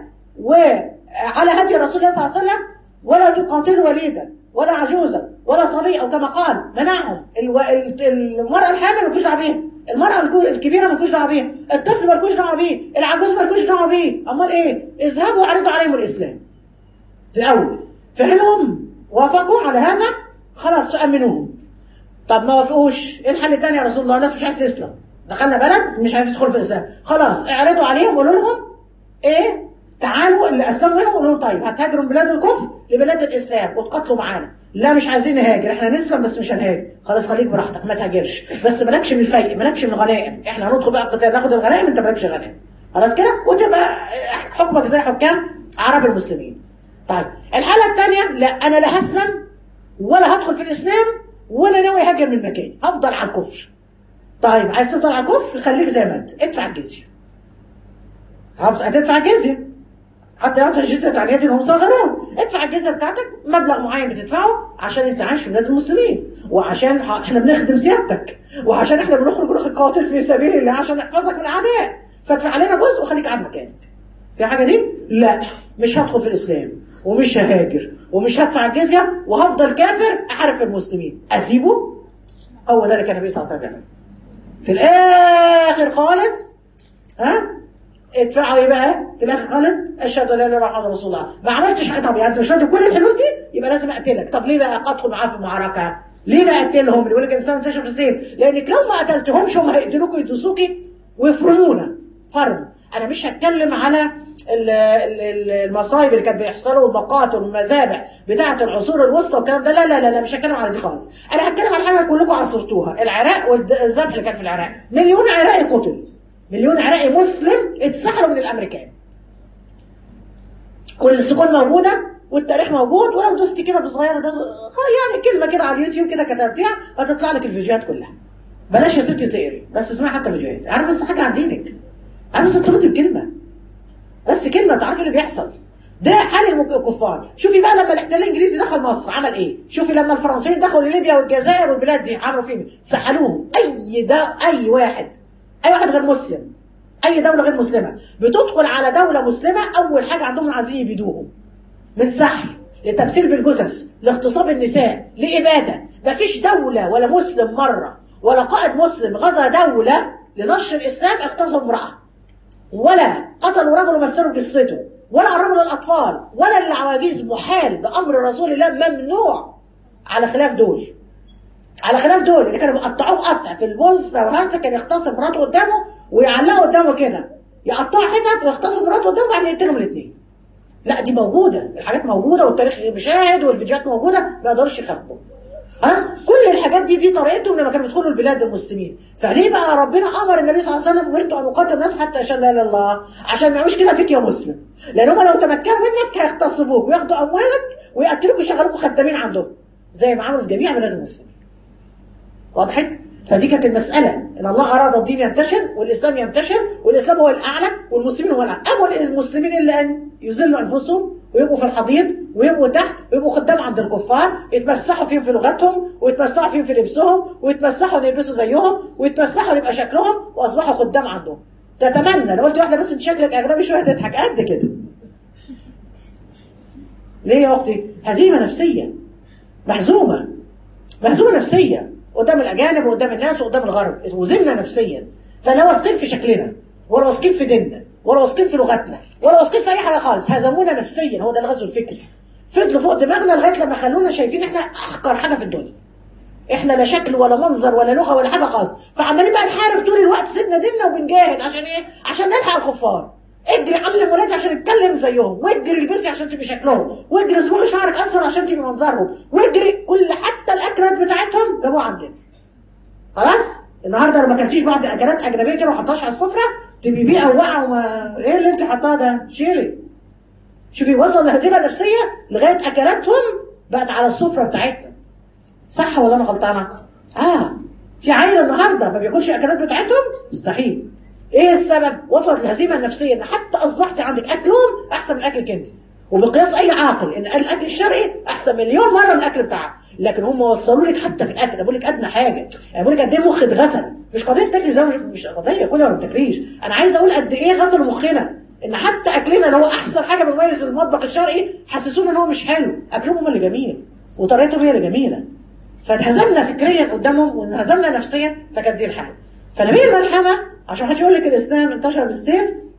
وعلى هدي رسول الله صلى الله عليه وسلم ولا تقاتلوا وليدا ولا عجوزا ولا صبي او كما قال منعهم الو... المراه الحامل مالكوش دعوه بيها المراه الكبيره مالكوش دعوه بيها الطفل مالكوش دعوه بيه العجوز مالكوش دعوه بيه امال ايه اذهبوا واعرضوا عليهم الاسلام الاول فعلهم وافقوا على هذا خلاص امنوهم طب ما وافقوش ايه الحل الثاني يا رسول الله الناس مش عايز تسلم دخلنا بلد مش عايز يدخلوا في الاسلام خلاص اعرضوا عليهم قولوا لهم ايه تعالوا اللي اسلموا منهم قولوا لهم طيب هتهاجروا من بلاد الكفر لبلاد الاسلام وتقاتلوا معانا لا مش عايزين نهاجر احنا نسلم بس مش هنهاجر خلاص خليك براحتك ما تهاجرش بس مالكش من الفيء مالكش من الغنائم احنا هندخل بقى قتال ناخد الغنائم انت مالكش غنائم خلاص كده وتبقى حكمك زي حكام عرب المسلمين طيب الحاله الثانيه لا انا لا هسلم ولا هدخل في الاسلام ولا ناوي هاجر من مكاني هفضل على الكفر طيب عايز تفضل على الكفر خليك زي ما انت ادفع الجزيه هف- هتدفع الجزيه حتى يعطي الجزيه عن يد هم صغيرون ادفع الجزيه بتاعتك مبلغ معين بتدفعه عشان انت عايش في بلاد المسلمين وعشان ح- احنا بنخدم سيادتك وعشان احنا بنخرج وناخد قاتل في سبيل الله عشان نحفظك من الاعداء فادفع علينا جزء وخليك قاعد مكانك في حاجه دي لا مش هدخل في الاسلام ومش ههاجر ومش هدفع الجزيه وهفضل كافر احارب في المسلمين اسيبه هو ده اللي كان النبي صلى الله عليه وسلم بيعمله. في الاخر خالص ها ادفعوا ايه بقى في الاخر خالص اشهد ان لا اله الا الله محمد رسول الله ما عملتش حاجه طب يعني انت مش راضي كل الحلول دي يبقى لازم اقتلك طب ليه بقى ادخل معاه في معركه ليه بقى اقتلهم يقول لك الانسان منتشر في السيف لانك لو ما قتلتهمش هم هيقتلوك ويدوسوكي ويفرمونا فرم انا مش هتكلم على ال- ال- ال- المصايب اللي كانت بيحصلوا والمقاتل والمذابح بتاعه العصور الوسطى والكلام ده لا لا لا, لا مش هتكلم على دي خالص انا هتكلم على حاجه كلكم عصرتوها العراق والذبح اللي كان في العراق مليون عراقي قتل مليون عراقي مسلم اتسحلوا من الامريكان والسجون موجوده والتاريخ موجود ولو دوستي كده بصغيره ده يعني كلمه كده على اليوتيوب كده كتبتيها هتطلع لك الفيديوهات كلها بلاش يا ستي تقري بس اسمعي حتى فيديوهات عارف بس حاجه عن دينك عارف بس تردي بكلمه بس كلمه تعرفي اللي بيحصل ده حال المك- الكفار شوفي بقى لما الاحتلال الانجليزي دخل مصر عمل ايه شوفي لما الفرنسيين دخلوا ليبيا والجزائر والبلاد دي عملوا فين سحلوهم اي ده اي واحد اي واحد غير مسلم اي دوله غير مسلمه بتدخل على دوله مسلمه اول حاجه عندهم عايزين يبيدوهم من سحل لتمثيل بالجثث لاغتصاب النساء لإبادة مفيش دولة ولا مسلم مرة ولا قائد مسلم غزا دولة لنشر الإسلام اغتصب امرأة ولا قتلوا رجل ومثلوا جثته ولا قربوا للأطفال ولا للعواجيز محال بأمر رسول الله ممنوع على خلاف دول على خلاف دول اللي كانوا بيقطعوه قطع في البوسنة وهرسك كان يغتصب مراته قدامه ويعلقه قدامه كده يقطعوا حتت ويغتصب مراته قدامه وبعدين يقتلهم الاثنين لا دي موجودة الحاجات موجودة والتاريخ مشاهد والفيديوهات موجودة ما يقدرش يخافوا خلاص كل الحاجات دي دي طريقتهم لما كانوا بيدخلوا البلاد المسلمين فليه بقى ربنا امر النبي صلى الله عليه وسلم امرت ان اقاتل الناس حتى يشهد لا اله الا الله عشان ما يعملوش كده فيك يا مسلم لان هم لو تمكنوا منك هيغتصبوك وياخدوا اموالك ويقتلوك ويشغلوك خدامين عندهم زي ما عملوا في جميع بلاد المسلمين وضحت فدي كانت المسألة إن الله أراد الدين ينتشر والإسلام ينتشر والإسلام هو الأعلى والمسلمين هو الأعلى أبوا المسلمين إلا أن يذلوا أنفسهم ويبقوا في الحضيض ويبقوا تحت ويبقوا خدام عند الكفار يتمسحوا فيهم في لغتهم ويتمسحوا فيهم في لبسهم ويتمسحوا ان يلبسوا زيهم ويتمسحوا ان يبقى شكلهم واصبحوا خدام عندهم تتمنى لو قلت واحده بس انت شكلك اجنبي شويه تضحك قد كده ليه يا اختي هزيمه نفسيه مهزومه مهزومه نفسيه قدام الاجانب وقدام الناس وقدام الغرب وزمنا نفسيا فلا واثقين في شكلنا ولا واثقين في ديننا ولا واثقين في لغتنا ولا واثقين في اي حاجه خالص هزمونا نفسيا هو ده الغزو الفكري فضلوا فوق دماغنا لغايه لما خلونا شايفين احنا احقر حاجه في الدنيا احنا لا شكل ولا منظر ولا لغه ولا حاجه خالص فعمالين بقى نحارب طول الوقت سيبنا ديننا وبنجاهد عشان ايه عشان نلحق الكفار اجري علم ولادي عشان اتكلم زيهم واجري البسي عشان تبقي شكلهم واجري اصبغي شعرك اصفر عشان تبقي منظرهم واجري كل حتى الاكلات بتاعتهم جابوها عندنا خلاص النهارده لو ما كلتيش بعض اكلات اجنبيه كده وما حطهاش على السفره تبقي بيئه وواقعه وما ايه اللي انت حطاه ده شيلي شوفي وصل لهزيمه نفسيه لغايه اكلاتهم بقت على السفره بتاعتنا صح ولا انا غلطانه اه في عيل النهارده ما بياكلش اكلات بتاعتهم مستحيل ايه السبب وصلت الهزيمه النفسيه ان حتى اصبحت عندك اكلهم احسن من اكلك انت وبقياس اي عاقل ان الاكل الشرقي احسن مليون مره من الاكل بتاعك لكن هم وصلوا لك حتى في الاكل بقول لك ادنى حاجه يعني بقول لك قد ايه مخ اتغسل مش قضيه تاكلي زي مش قضيه كلها ما بتاكليش انا عايز اقول قد ايه غسلوا مخنا ان حتى اكلنا اللي هو احسن حاجه بيميز المطبخ الشرقي حسسونا ان هو مش حلو اكلهم هم اللي جميل وطريقتهم هي اللي جميله فاتهزمنا فكريا قدامهم وانهزمنا نفسيا فكانت دي الحاله فنبي الملحمه عشان ما حدش يقول لك الاسلام انتشر بالسيف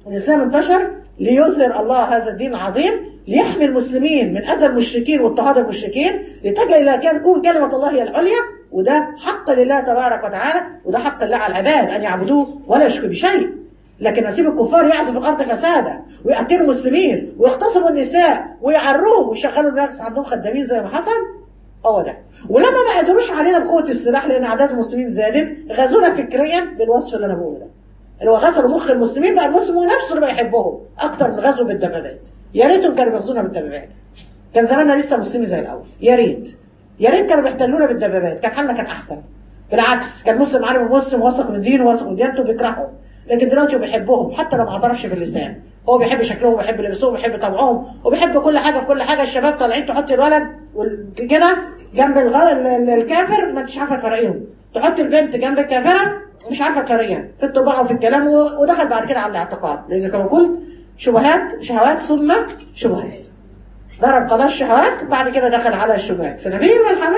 الاسلام انتشر ليظهر الله هذا الدين العظيم ليحمي المسلمين من اذى المشركين واضطهاد المشركين لتجي الى كان تكون كلمه الله هي العليا وده حق لله تبارك وتعالى وده حق الله على العباد ان يعبدوه ولا يشركوا بشيء لكن نسيب الكفار يعزوا في الارض فسادا ويقتلوا المسلمين ويغتصبوا النساء ويعروهم ويشغلوا الناس عندهم خدامين زي ما حصل هو ده ولما ما قدروش علينا بقوه السلاح لان اعداد المسلمين زادت غزونا فكريا بالوصف اللي انا بقوله ده اللي هو غسلوا مخ المسلمين بقى المسلم هو نفسه اللي بيحبهم اكتر من غزو بالدبابات يا ريتهم كانوا بيغزونا بالدبابات كان زماننا لسه مسلمين زي الاول يا ريت يا ريت كانوا بيحتلونا بالدبابات كان حالنا كان احسن بالعكس كان مسلم عارف المسلم واثق من دينه واثق من ديانته بيكرههم لكن دلوقتي هو بيحبهم حتى لو ما اعترفش باللسان هو بيحب شكلهم وبيحب لبسهم وبيحب طبعهم وبيحب كل حاجه في كل حاجه الشباب طالعين تحط الولد وال- كده جنب الغل ال- ال- الكافر ما انتش عارفه تفرقيهم تحط البنت جنب الكافره مش عارفه تفرقيها في الطباع وفي الكلام و- ودخل بعد كده على الاعتقاد لان كما قلت شبهات شهوات ثم شبهات ضرب قناة شهوات بعد كده دخل على الشبهات فنبي الملحمة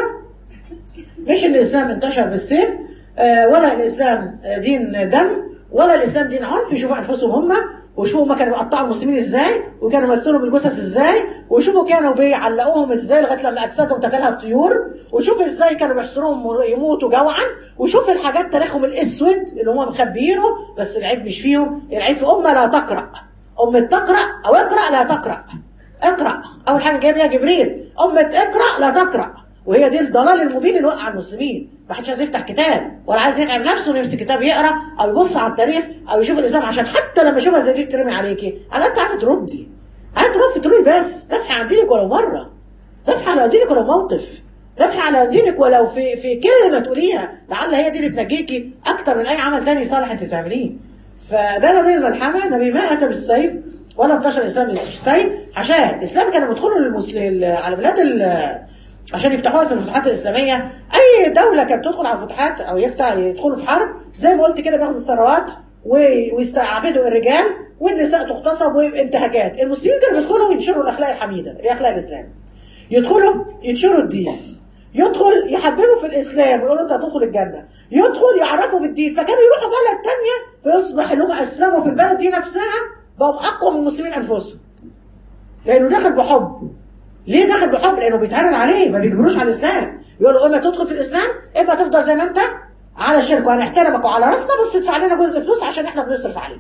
مش الإسلام انتشر بالسيف آه، ولا الإسلام آه، دين دم ولا الإسلام دين عنف يشوفوا أنفسهم هم ويشوفوا هم كانوا بيقطعوا المسلمين ازاي وكانوا يمثلوا بالجثث ازاي ويشوفوا كانوا بيعلقوهم ازاي لغايه لما اجسادهم تاكلها الطيور وشوف ازاي كانوا بيحصروهم يموتوا جوعا وشوف الحاجات تاريخهم الاسود اللي هم مخبيينه بس العيب مش فيهم العيب في امه لا تقرا امه تقرا او اقرا لا تقرا اقرا اول حاجه جايه بيها جبريل امه اقرا لا تقرا وهي دي الضلال المبين اللي وقع المسلمين ما حدش عايز يفتح كتاب ولا عايز يتعب نفسه انه يمسك كتاب يقرا او يبص على التاريخ او يشوف الاسلام عشان حتى لما شبهه زي دي ترمي عليكي على انت عارفه تردي عارفه تردي تردي بس دافعي عن دينك ولو مره دافعي على دينك ولو موقف دافعي على دينك ولو في في كلمه تقوليها لعل هي دي اللي تنجيكي اكتر من اي عمل تاني صالح انت بتعمليه فده نبي الملحمه نبي ما اتى بالسيف ولا انتشر الاسلام بالسيف عشان الاسلام كانوا بيدخلوا للمسلمين على بلاد ال- عشان يفتحوها في الفتوحات الاسلاميه اي دوله كانت تدخل على الفتوحات او يفتح يدخلوا في حرب زي ما قلت كده بياخدوا الثروات و- ويستعبدوا الرجال والنساء تغتصب وانتهاكات المسلمين كانوا بيدخلوا ينشروا الاخلاق الحميده هي اخلاق الاسلام يدخلوا ينشروا الدين يدخل يحببوا في الاسلام ويقولوا انت هتدخل الجنه يدخل يعرفوا بالدين فكانوا يروحوا بلد تانية فيصبح اللي هم اسلموا في البلد دي نفسها بقوا اقوى من المسلمين انفسهم لانه دخل بحب ليه دخل بحب لانه بيتعرض عليه ما بيجبروش على الاسلام يقولوا اما تدخل في الاسلام اما تفضل زي ما انت على الشرك وهنحترمك وعلى راسنا بس تدفع لنا جزء فلوس عشان احنا بنصرف عليك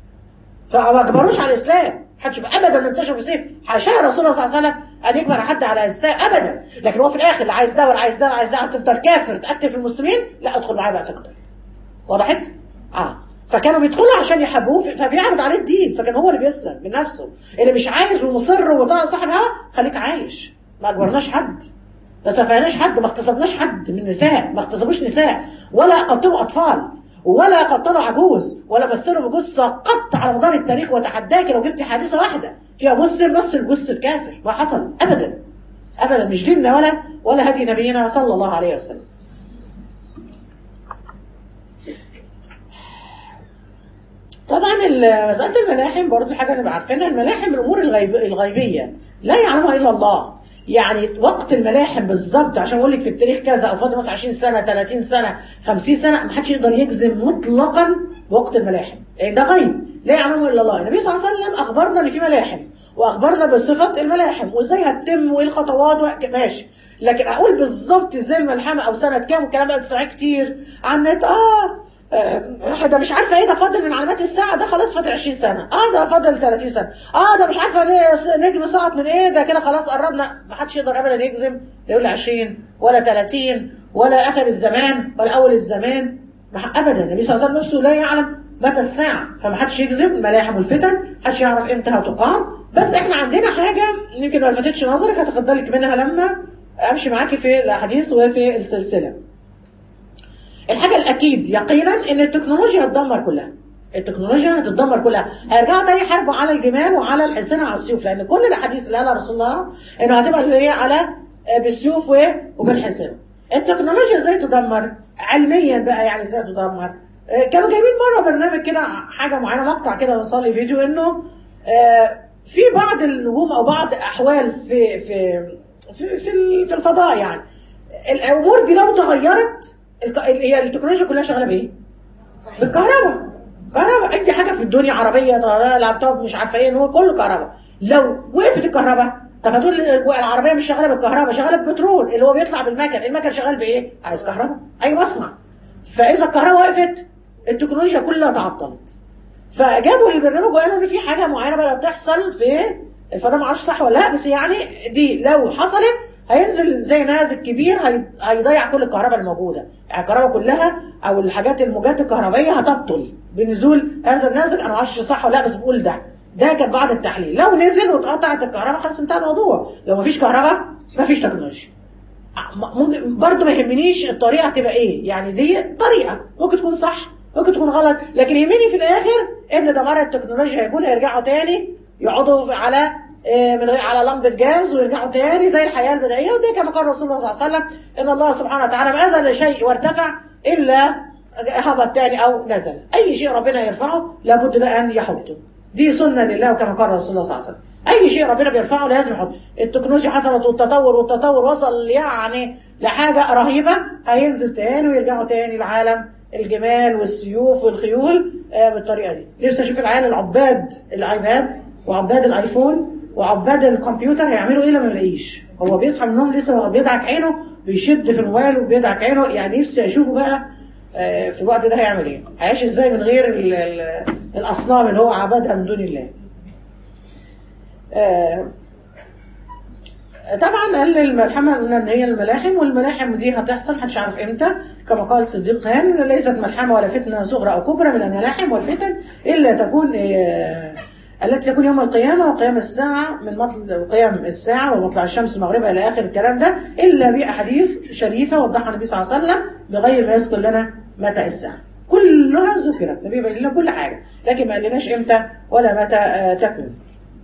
فما اجبروش على الاسلام محدش بقى ابدا منتشر في السيف حاشا رسول الله صلى الله عليه وسلم ان يجبر حد على الاسلام ابدا لكن هو في الاخر لا عايز ده ولا عايز ده ولا عايز ده تفضل كافر تقتل في المسلمين لا ادخل معايا بقى تقتل وضحت؟ اه فكانوا بيدخلوا عشان يحبوه ف- فبيعرض عليه الدين فكان هو اللي بيسلم من نفسه اللي مش عايز ومصر وطاع صاحب هوا خليك عايش ما اجبرناش حد ما سفهناش حد ما اغتصبناش حد من النساء ما اغتصبوش نساء ولا قتلوا اطفال ولا قتلوا عجوز ولا مثلوا بجثه قط على مدار التاريخ وتحداك لو جبت حادثه واحده فيها مسلم مثل جثه كافر ما حصل ابدا ابدا مش ديننا ولا ولا هدي نبينا صلى الله عليه وسلم طبعا ال- مسألة الملاحم برضه حاجة نبقى عارفينها الملاحم الأمور الغيب الغيبية لا يعلمها إلا الله يعني وقت الملاحم بالظبط عشان أقول لك في التاريخ كذا أو فاضل مثلا 20 سنة 30 سنة 50 سنة ما حدش يقدر يجزم مطلقا وقت الملاحم يعني ده غيب لا يعلمه إلا الله النبي صلى الله عليه وسلم أخبرنا إن في ملاحم وأخبرنا بصفة الملاحم وإزاي هتتم وإيه الخطوات و- ماشي لكن أقول بالظبط إزاي الملحمة أو سنة كام والكلام ده بتسمعيه كتير على النت آه آه، ده مش عارفه ايه ده فاضل من علامات الساعه ده خلاص فاضل 20 سنه اه ده فاضل 30 سنه اه ده مش عارفه ليه س- نجم سقط من ايه ده كده خلاص قربنا ما حدش يقدر ابدا يجزم لا يقول 20 ولا 30 ولا اخر الزمان ولا اول الزمان ما ح- ابدا النبي صلى الله عليه وسلم نفسه لا يعلم متى الساعه فما حدش يجزم الملاحم والفتن ما حدش يعرف امتى هتقام بس احنا عندنا حاجه يمكن ما لفتتش نظرك هتاخد بالك منها لما امشي معاكي في الاحاديث وفي السلسله الحاجة الأكيد يقينا إن التكنولوجيا هتدمر كلها التكنولوجيا هتتدمر كلها هيرجعوا تاني يحاربوا على الجمال وعلى الحصان وعلى السيوف لأن كل الأحاديث اللي قالها رسول الله إنه هتبقى اللي هي على آه، بالسيوف و- وبالحصان التكنولوجيا ازاي تدمر علميا بقى يعني ازاي تدمر آه، كانوا جايبين مره برنامج كده حاجه معينه مقطع كده وصل لي فيديو انه آه، في بعض النجوم او بعض الاحوال في في في في ال- في الفضاء يعني الامور دي لو تغيرت الك- هي التكنولوجيا كلها شغاله بايه؟ بالكهرباء كهرباء اي اي حاجه في الدنيا عربيه طيارة، لابتوب مش عارفه ايه هو كله كهرباء لو وقفت الكهرباء طب هتقول لي العربيه مش شغاله بالكهرباء شغاله ببترول اللي هو بيطلع بالمكن المكن شغال بايه عايز كهرباء اي مصنع فاذا الكهرباء وقفت التكنولوجيا كلها تعطلت فجابوا البرنامج وقالوا ان في حاجه معينه بدات تحصل في فده ما اعرفش صح ولا لا بس يعني دي لو حصلت هينزل زي نازل كبير هي- هيضيع كل الكهرباء الموجوده يعني الكهرباء كلها او الحاجات الموجات الكهربائيه هتبطل بنزول هذا النازل انا ما اعرفش صح ولا لا بس بقول ده ده كان بعد التحليل لو نزل واتقطعت الكهرباء خلاص انتهى الموضوع لو ما فيش كهرباء ما فيش تكنولوجيا ممكن برضه ما يهمنيش الطريقه هتبقى ايه يعني دي طريقه ممكن تكون صح ممكن تكون غلط لكن يهمني في الاخر ان دمار التكنولوجيا هيكون هيرجعوا تاني يقعدوا على آه، من غير على لمبه جاز ويرجعوا تاني زي الحياه البدائيه وده كما قال رسول الله صلى الله عليه وسلم ان الله سبحانه وتعالى ما ازل شيء وارتفع الا هبط تاني او نزل اي شيء ربنا يرفعه لابد له ان يحطه دي سنه لله وكما قال رسول الله صلى الله عليه وسلم اي شيء ربنا بيرفعه لازم يحط التكنولوجيا حصلت والتطور والتطور وصل يعني لحاجه رهيبه هينزل تاني ويرجعوا تاني لعالم الجمال والسيوف والخيول آه، بالطريقه دي لسه اشوف العيال العباد الايباد وعباد الايفون وعباد الكمبيوتر هيعملوا ايه لما يلاقيش هو بيصحى من النوم لسه بيدعك عينه بيشد في الموبايل وبيدعك عينه يعني نفسي اشوفه بقى آه، في الوقت ده هيعمل ايه هيعيش ازاي من غير ال- ال- الاصنام اللي هو عبادها من دون الله آه، طبعا قال الملحمه قلنا ان هي الملاحم والملاحم دي هتحصل محدش عارف امتى كما قال صديق خان ليست ملحمه ولا فتنه صغرى او كبرى من الملاحم والفتن الا تكون آه، التي تكون يوم القيامه وقيام الساعه من مطلع قيام الساعه ومطلع الشمس مغربها الى اخر الكلام ده الا باحاديث شريفه وضحها النبي صلى الله عليه وسلم بغير ما يذكر لنا متى الساعه كلها ذكرت النبي بين لنا كل حاجه لكن ما قالناش امتى ولا متى آه، تكون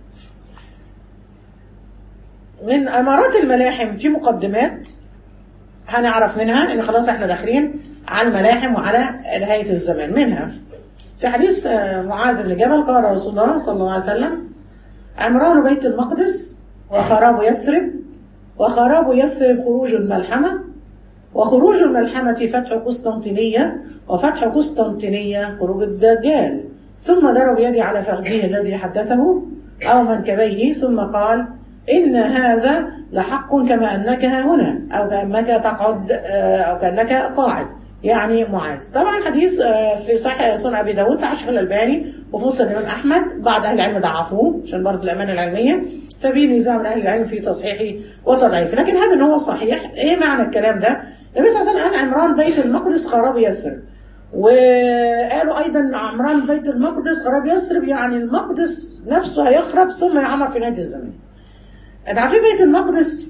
من امارات الملاحم في مقدمات هنعرف منها ان خلاص احنا داخلين على الملاحم وعلى نهايه الزمان منها في حديث آه، معاذ بن جبل قال رسول الله صلى الله عليه وسلم عمران بيت المقدس وخراب يثرب وخراب يثرب خروج الملحمه وخروج الملحمة فتح قسطنطينية وفتح قسطنطينية خروج الدجال ثم ضرب يدي على فخذه الذي حدثه أو منكبيه ثم قال إن هذا لحق كما أنك ها هنا أو كأنك تقعد آه، أو كأنك قاعد يعني معاذ طبعا حديث آه، في صحيح سنن أبي داود صحيح الشيخ الألباني وفي مسلم الإمام أحمد بعض أهل العلم ضعفوه عشان برضه الأمانة العلمية فبي نزاع من أهل العلم في تصحيحه وتضعيفه لكن هذا إن هو الصحيح إيه معنى الكلام ده؟ النبي صلى الله عليه وسلم قال عمران بيت المقدس خراب يثرب وقالوا ايضا عمران بيت المقدس خراب يثرب يعني المقدس نفسه هيخرب ثم يعمر في نهايه الزمان. انت عارفين بيت المقدس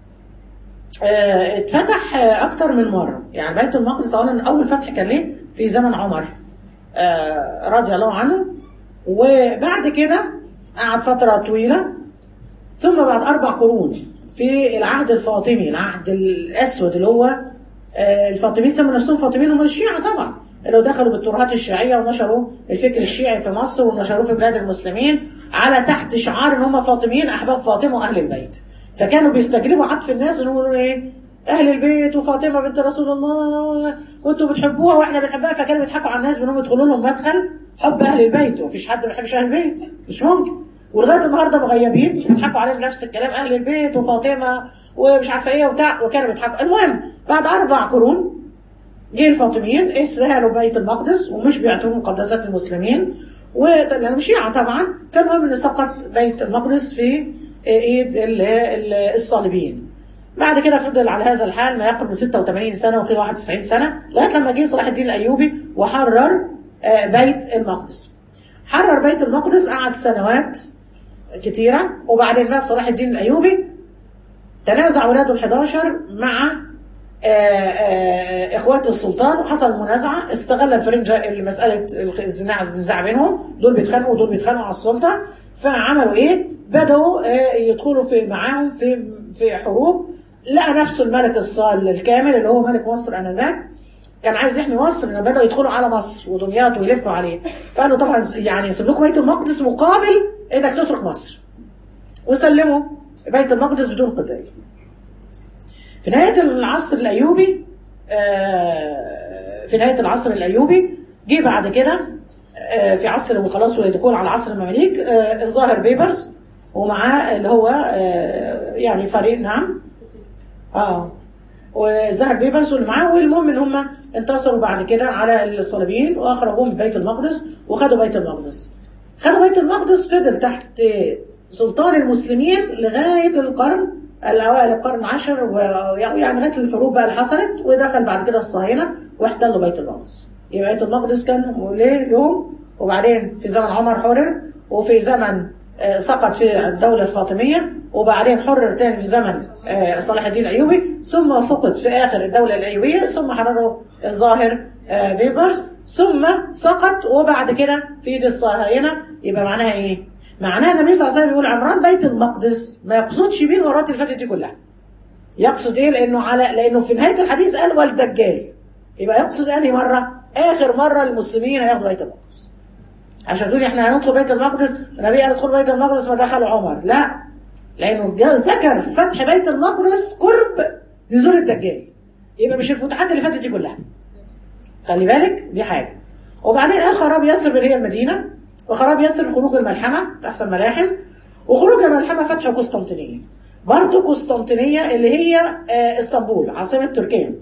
آه، اتفتح آه، اكتر من مره يعني بيت المقدس اولا اول فتح كان ليه في زمن عمر آه، رضي الله عنه وبعد كده قعد فتره طويله ثم بعد أربع قرون في العهد الفاطمي العهد الأسود اللي هو آه، الفاطميين سموا نفسهم فاطميين هم الشيعة طبعا اللي دخلوا بالترهات الشيعية ونشروا الفكر الشيعي في مصر ونشروه في بلاد المسلمين على تحت شعار ان هم فاطميين احباب فاطمه واهل البيت فكانوا بيستجلبوا عطف الناس انهم يقولوا ايه اهل البيت وفاطمه بنت رسول الله وانتم بتحبوها واحنا بنحبها فكانوا بيضحكوا على الناس بانهم يدخلوا لهم مدخل حب اهل البيت ومفيش حد ما بيحبش اهل البيت مش ممكن ولغايه النهارده مغيبين بيضحكوا عليهم نفس الكلام اهل البيت وفاطمه ومش عارفه ايه وبتاع وكانوا بيضحكوا المهم بعد اربع قرون جه الفاطميين استهانوا بيت المقدس ومش بيعتبروا مقدسات المسلمين ولانهم شيعة طبعا فالمهم ان سقط بيت المقدس في ايد ال- ال- الصليبيين بعد كده فضل على هذا الحال ما يقرب من 86 سنه وقيل 91 سنه لغايه لما جه صلاح الدين الايوبي وحرر آه، بيت المقدس حرر بيت المقدس قعد سنوات كتيره وبعدين مات صلاح الدين الايوبي تنازع ولاده ال11 مع آه، آه، اخوات السلطان وحصل منازعه استغل الفرنجه مساله النزاع النزاع بينهم دول بيتخانقوا ودول بيتخانقوا على السلطه فعملوا ايه؟ بداوا آه، يدخلوا في معاهم في في حروب لقى نفسه الملك الصال الكامل اللي هو ملك مصر انذاك كان عايز يحمي مصر لما بداوا يدخلوا على مصر ودمياط ويلفوا عليه فقالوا طبعا يعني يسيب لكم بيت المقدس مقابل انك تترك مصر وسلموا بيت المقدس بدون قتال في نهاية العصر الأيوبي آه، في نهاية العصر الأيوبي جه بعد كده آه، في عصر وخلاص ودخول على عصر المماليك آه، الظاهر بيبرز ومعاه اللي هو آه، يعني فريق نعم اه وظهر بيبرز واللي معاه والمهم ان هم انتصروا بعد كده على الصليبيين واخرجوهم من بيت المقدس وخدوا بيت المقدس خدوا بيت المقدس فضل تحت سلطان المسلمين لغايه القرن الاوائل القرن العاشر ويعني لغايه الحروب بقى اللي حصلت ودخل بعد كده الصهاينه واحتلوا بيت المقدس يبقى بيت المقدس كان ليه يوم وبعدين في زمن عمر حرر وفي زمن آه، سقط في الدولة الفاطمية وبعدين حرر تاني في زمن آه، صلاح الدين الأيوبي ثم سقط في آخر الدولة الأيوبية ثم حرره الظاهر آه، بيبرز ثم سقط وبعد كده في ايد الصهاينة يبقى معناها ايه؟ معناها النبي صلى الله عليه وسلم بيقول عمران بيت المقدس ما يقصدش بيه الورات اللي فاتت دي كلها يقصد ايه لانه على لانه في نهايه الحديث قال والدجال يبقى يقصد انهي مره اخر مره المسلمين هياخدوا بيت المقدس عشان تقولي احنا هندخل بيت المقدس النبي قال ادخل بيت المقدس ما دخل عمر لا لانه جا- ذكر فتح بيت المقدس قرب نزول الدجال يبقى مش الفتوحات اللي فاتت دي كلها خلي بالك دي حاجه وبعدين قال خراب يثرب اللي هي المدينه وخراب يثرب خروج الملحمه تحصل ملاحم وخروج الملحمه فتح قسطنطينيه برضه قسطنطينيه اللي هي آه، اسطنبول عاصمه تركيا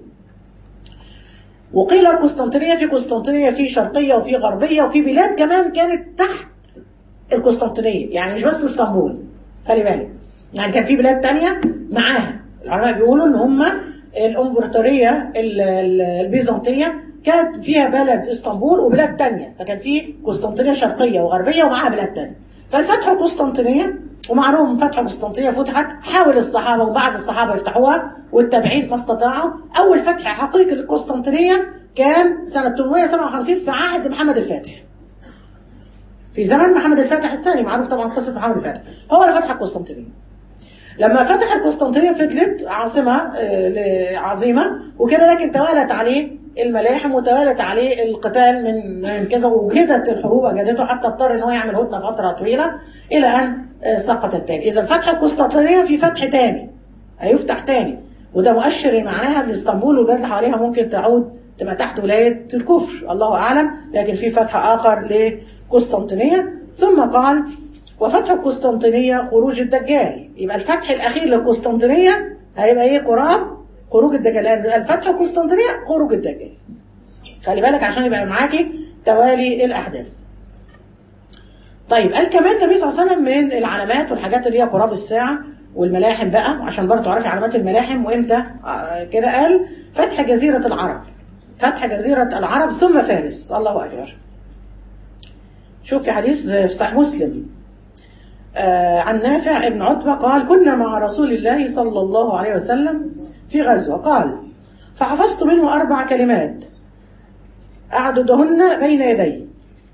وقيل قسطنطينيه في قسطنطينيه في شرقيه وفي غربيه وفي بلاد كمان كانت تحت القسطنطينيه يعني مش بس اسطنبول خلي بالك يعني كان في بلاد تانية معاها العلماء بيقولوا ان هم الامبراطوريه ال- ال- البيزنطيه كانت فيها بلد اسطنبول وبلاد تانية فكان في قسطنطينيه شرقيه وغربيه ومعاها بلاد تانية فالفتح القسطنطينيه ومعلوم فتح قسطنطينيه فتحت حاول الصحابه وبعد الصحابه يفتحوها والتابعين ما استطاعوا اول فتح حقيقي للقسطنطينيه كان سنه 857 في عهد محمد الفاتح في زمن محمد الفاتح الثاني معروف طبعا قصه محمد الفاتح هو اللي فتح القسطنطينيه لما فتح القسطنطينيه فضلت عاصمه آه، عظيمه وكده لكن توالت عليه الملاحم وتوالت عليه القتال من من كذا وجدت الحروب اجدته حتى اضطر ان هو يعمل هدنه فتره طويله الى ان آه، سقط التاني اذا فتح القسطنطينيه في فتح تاني هيفتح تاني وده مؤشر معناها ان اسطنبول والبلاد اللي حواليها ممكن تعود تبقى تحت ولايه الكفر الله اعلم لكن في فتح اخر لقسطنطينيه ثم قال وفتح القسطنطينية خروج الدجال يبقى الفتح الأخير للقسطنطينية هيبقى إيه قراب خروج الدجال لأن الفتح القسطنطينية خروج الدجال خلي بالك عشان يبقى معاكي توالي الأحداث طيب قال كمان النبي صلى الله عليه وسلم من العلامات والحاجات اللي هي قراب الساعة والملاحم بقى عشان برضه تعرفي علامات الملاحم وامتى آه، كده قال فتح جزيرة العرب فتح جزيرة العرب ثم فارس الله أكبر شوف في حديث في صحيح مسلم آه، عن نافع ابن عتبة قال كنا مع رسول الله صلى الله عليه وسلم في غزوة قال فحفظت منه أربع كلمات أعددهن بين يدي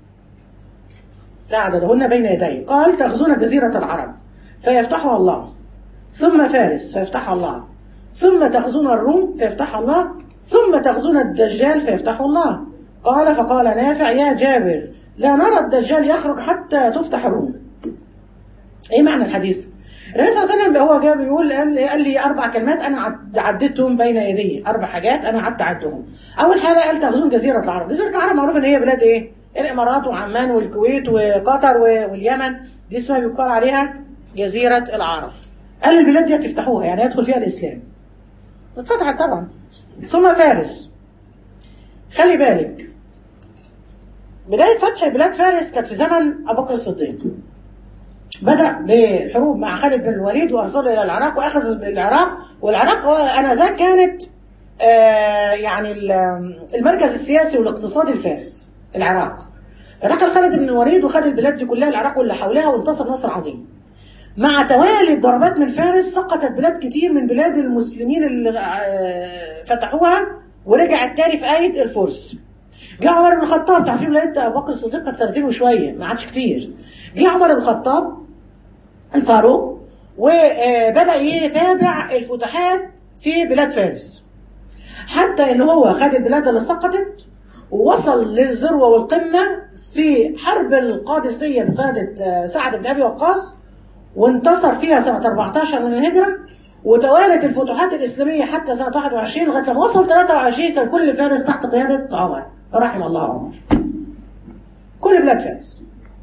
أعددهن بين يدي قال تغزون جزيرة العرب فيفتحها الله ثم فارس فيفتحها الله ثم تغزون الروم فيفتحها الله ثم تغزون الدجال فيفتحه الله قال فقال نافع يا جابر لا نرى الدجال يخرج حتى تفتح الروم ايه معنى الحديث النبي صلى الله عليه وسلم هو جاء بيقول قال لي, قال لي اربع كلمات انا عد- عديتهم بين يدي اربع حاجات انا قعدت اعدهم اول حاجه قال تغزون جزيره العرب جزيره العرب معروف ان هي بلاد ايه الامارات وعمان والكويت وقطر و- واليمن دي اسمها بيقال عليها جزيره العرب قال البلاد دي هتفتحوها يعني يدخل فيها الاسلام اتفتحت طبعا ثم فارس خلي بالك بدايه فتح بلاد فارس كانت في زمن ابو بكر الصديق بدأ بالحروب مع خالد بن الوليد وأرسله إلى العراق وأخذ العراق والعراق آنذاك كانت آه، يعني ال- المركز السياسي والاقتصادي لفارس العراق فدخل خالد بن الوليد وخد البلاد دي كلها العراق واللي حولها وانتصر نصر عظيم مع توالي الضربات من فارس سقطت بلاد كتير من بلاد المسلمين اللي آه، فتحوها ورجعت تاني في آية الفرس جه عمر بن الخطاب تعرفين ولايه ابو بكر الصديق كانت سنتين وشويه ما عادش كتير جه عمر بن الخطاب الفاروق وبدا يتابع الفتوحات في بلاد فارس حتى ان هو خد البلاد اللي سقطت ووصل للذروه والقمه في حرب القادسيه بقياده آه، سعد بن ابي وقاص وانتصر فيها سنه 14 من الهجره وتوالت الفتوحات الاسلاميه حتى سنه 21 لغايه لما وصل 23 كان كل فارس تحت قياده عمر رحم الله عمر كل بلاد فارس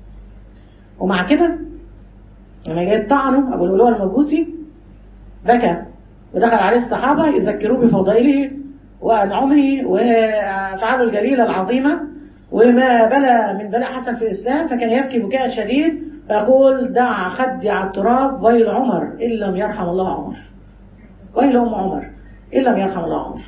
ومع كده لما جاء طعنوا ابو الولوى المجوسي بكى ودخل عليه الصحابه يذكروه بفضائله وانعمه وافعاله الجليله العظيمه وما بلى من بلاء حسن في الاسلام فكان يبكي بكاء شديد ويقول دع خدي على التراب ويل عمر ان لم يرحم الله عمر ويل ام عمر ان لم يرحم الله عمر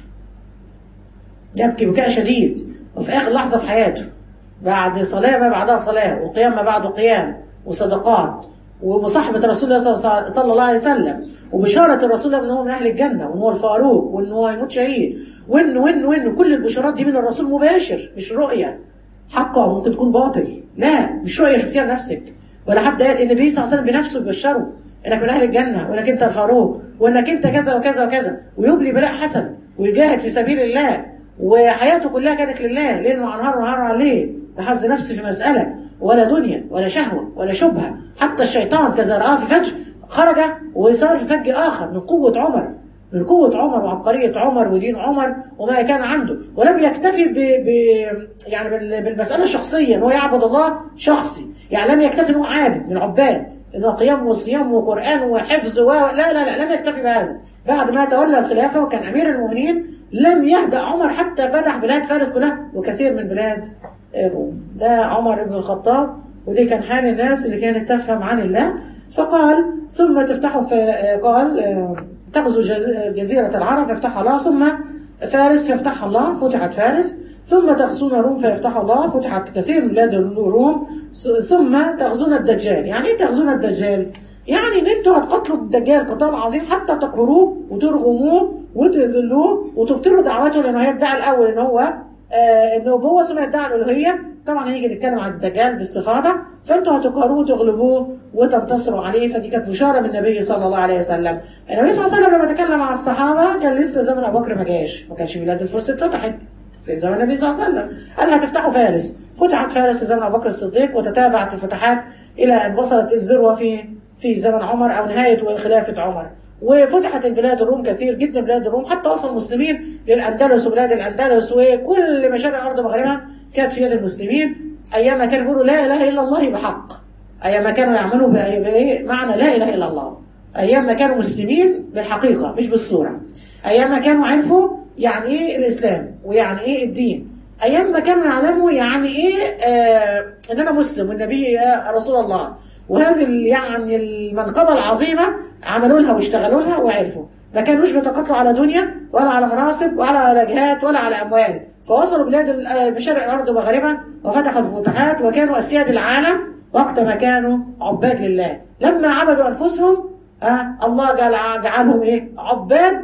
يبكي بكاء شديد وفي اخر لحظه في حياته بعد صلاه ما بعدها صلاه وقيام ما بعده قيام وصدقات ومصاحبه رسول الله صلى صلى الله عليه وسلم وبشاره الرسول ان هو من اهل الجنه وان هو الفاروق وان هو هيموت شهيد وان وان وان كل البشارات دي من الرسول مباشر مش رؤيه حقه ممكن تكون باطل لا مش رؤيه شفتيها لنفسك ولا حد قال النبي صلى الله عليه وسلم بنفسه بيبشره انك من اهل الجنه وانك انت الفاروق وانك انت كذا وكذا وكذا ويبلي بلاء حسن ويجاهد في سبيل الله وحياته كلها كانت لله ليل مع نهار ونهار على ليل بحظ نفسه في مسألة ولا دنيا ولا شهوة ولا شبهة حتى الشيطان كذا رآه في فج خرج وصار في فج آخر من قوة عمر من قوة عمر وعبقرية عمر ودين عمر وما كان عنده ولم يكتفي ب... ب... يعني بال... بالمسألة الشخصية ان هو يعبد الله شخصي يعني لم يكتفي انه عابد من عباد انه قيام وصيام وقرآن وحفظ و... لا لا لا لم يكتفي بهذا بعد ما تولى الخلافة وكان أمير المؤمنين لم يهدأ عمر حتى فتح بلاد فارس كلها وكثير من بلاد الروم ده عمر بن الخطاب ودي كان حال الناس اللي كانت تفهم عن الله فقال ثم تفتحوا قال تغزو جزيرة العرب فيفتحها الله ثم فارس يفتحها الله فتحت فارس ثم تغزون الروم فيفتحها الله فتحت كثير من بلاد الروم ثم تغزون الدجال يعني ايه تغزون الدجال يعني ان انتوا هتقتلوا الدجال قتال عظيم حتى تقهروه وترغموه وتذلوه وتبطلوا دعوته لانه هيدعي الاول ان هو آه انه هو ثم يدعي الالوهيه طبعا هيجي نتكلم عن الدجال باستفاضه فانتوا هتقهروه وتغلبوه وتنتصروا عليه فدي كانت بشاره من النبي صلى الله عليه وسلم النبي صلى الله عليه وسلم لما تكلم مع الصحابه كان لسه زمن ابو بكر ما جاش ما كانش بلاد الفرس اتفتحت في زمن النبي صلى الله عليه وسلم قال هتفتحوا فارس فتحت فارس في زمن ابو بكر الصديق وتتابعت الفتحات الى ان وصلت الذروه في في زمن عمر او نهايه خلافه عمر وفتحت البلاد الروم كثير جدا بلاد الروم حتى وصل المسلمين للاندلس وبلاد الاندلس وكل مشارق الارض مغربها كانت في يد المسلمين ايام ما كانوا يقولوا لا اله الا الله بحق ايام ما كانوا يعملوا بمعنى لا اله الا الله ايام ما كانوا مسلمين بالحقيقه مش بالصوره ايام ما كانوا عرفوا يعني ايه الاسلام ويعني ايه الدين ايام ما كانوا يعلموا يعني ايه آه ان انا مسلم والنبي يا رسول الله وهذه يعني المنقبة العظيمة عملوا لها واشتغلوا لها وعرفوا ما كانوش بيتقاتلوا على دنيا ولا على مناصب ولا على جهات ولا على أموال فوصلوا بلاد مشارق الأرض ومغاربها وفتحوا الفتوحات وكانوا أسياد العالم وقت ما كانوا عباد لله لما عبدوا أنفسهم آه الله جعل جعلهم إيه عباد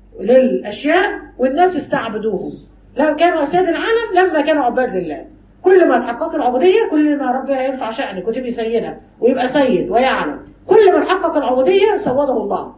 للأشياء والناس استعبدوهم لو كانوا أسياد العالم لما كانوا عباد لله كل ما تحقق العبودية كل ما ربنا يرفع شأنك وتبقي سيدة ويبقى سيد ويعلم كل ما تحقق العبودية سوده الله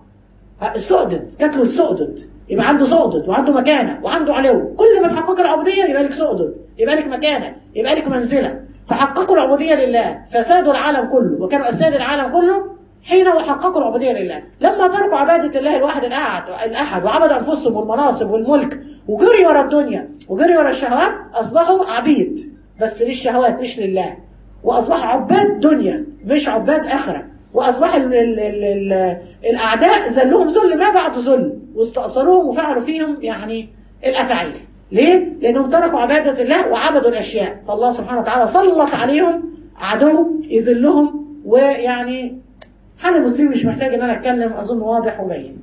السؤدد جات له السؤدد يبقى عنده سؤدد وعنده مكانة وعنده علو كل ما تحقق العبودية يبقى لك سؤدد يبقى لك مكانة يبقى لك منزلة فحققوا العبودية لله فسادوا العالم كله وكانوا أساد العالم كله حين وحققوا العبودية لله لما تركوا عبادة الله الواحد الأحد, الأحد وعبدوا أنفسهم والمناصب والملك وجري ورا الدنيا وجري ورا الشهوات أصبحوا عبيد بس للشهوات مش لله وأصبح عباد دنيا مش عباد آخرة وأصبح ال ال ال ال الأعداء ذلهم ذل ما بعد ذل واستأصلوهم وفعلوا فيهم يعني الأفعال ليه؟ لأنهم تركوا عبادة الله وعبدوا الأشياء فالله سبحانه وتعالى سلط عليهم عدو يذلهم ويعني حال المسلمين مش محتاج ان انا اتكلم اظن واضح وبين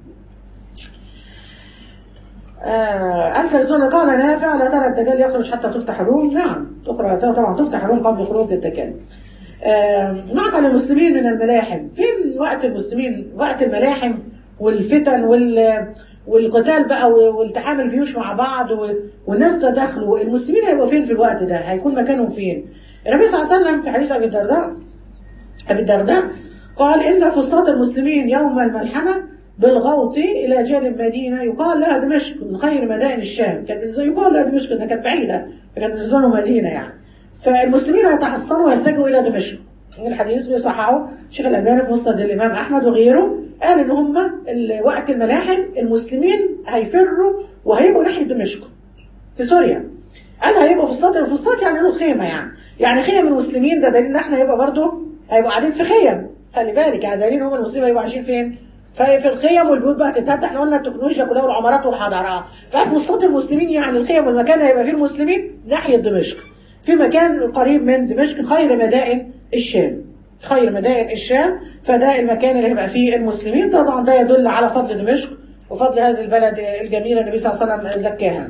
آه الفرزون قال نافع لا ترى الدجال يخرج حتى تفتح الروم نعم تخرج طبعا تفتح الروم قبل خروج الدجال آه معقل المسلمين من الملاحم فين وقت المسلمين وقت الملاحم والفتن وال والقتال بقى والتحام الجيوش مع بعض والناس تدخلوا المسلمين هيبقوا فين في الوقت ده هيكون مكانهم فين النبي صلى الله عليه وسلم في حديث ابي الدرداء ابي الدرداء قال إن فسطاط المسلمين يوم الملحمة بالغوط إلى جانب مدينة يقال لها دمشق من خير مدائن الشام كان يقال لها دمشق إنها كانت بعيدة فكان بالنسبة لهم مدينة يعني فالمسلمين هيتحصنوا ويتجهوا إلى دمشق الحديث بيصححه شيخ الألباني في مسند الإمام أحمد وغيره قال إن هم وقت الملاحم المسلمين هيفروا وهيبقوا ناحية دمشق في سوريا قال هيبقوا فسطاط الفسطاط يعني له خيمة يعني يعني خيم المسلمين ده دليل ان احنا يبقى برضه هيبقوا قاعدين في خيم خلي بالك يعني دليل هم المسلمين هيبقوا عايشين فين؟ ففي الخيم والبيوت بقى تتهد احنا قلنا التكنولوجيا كلها والعمارات والحضارات ففي وسط المسلمين يعني الخيم والمكان اللي هيبقى فيه المسلمين ناحيه دمشق في مكان قريب من دمشق خير مدائن الشام خير مدائن الشام فده المكان اللي هيبقى فيه المسلمين طبعا ده يدل على فضل دمشق وفضل هذه البلد الجميله النبي صلى الله عليه وسلم زكاها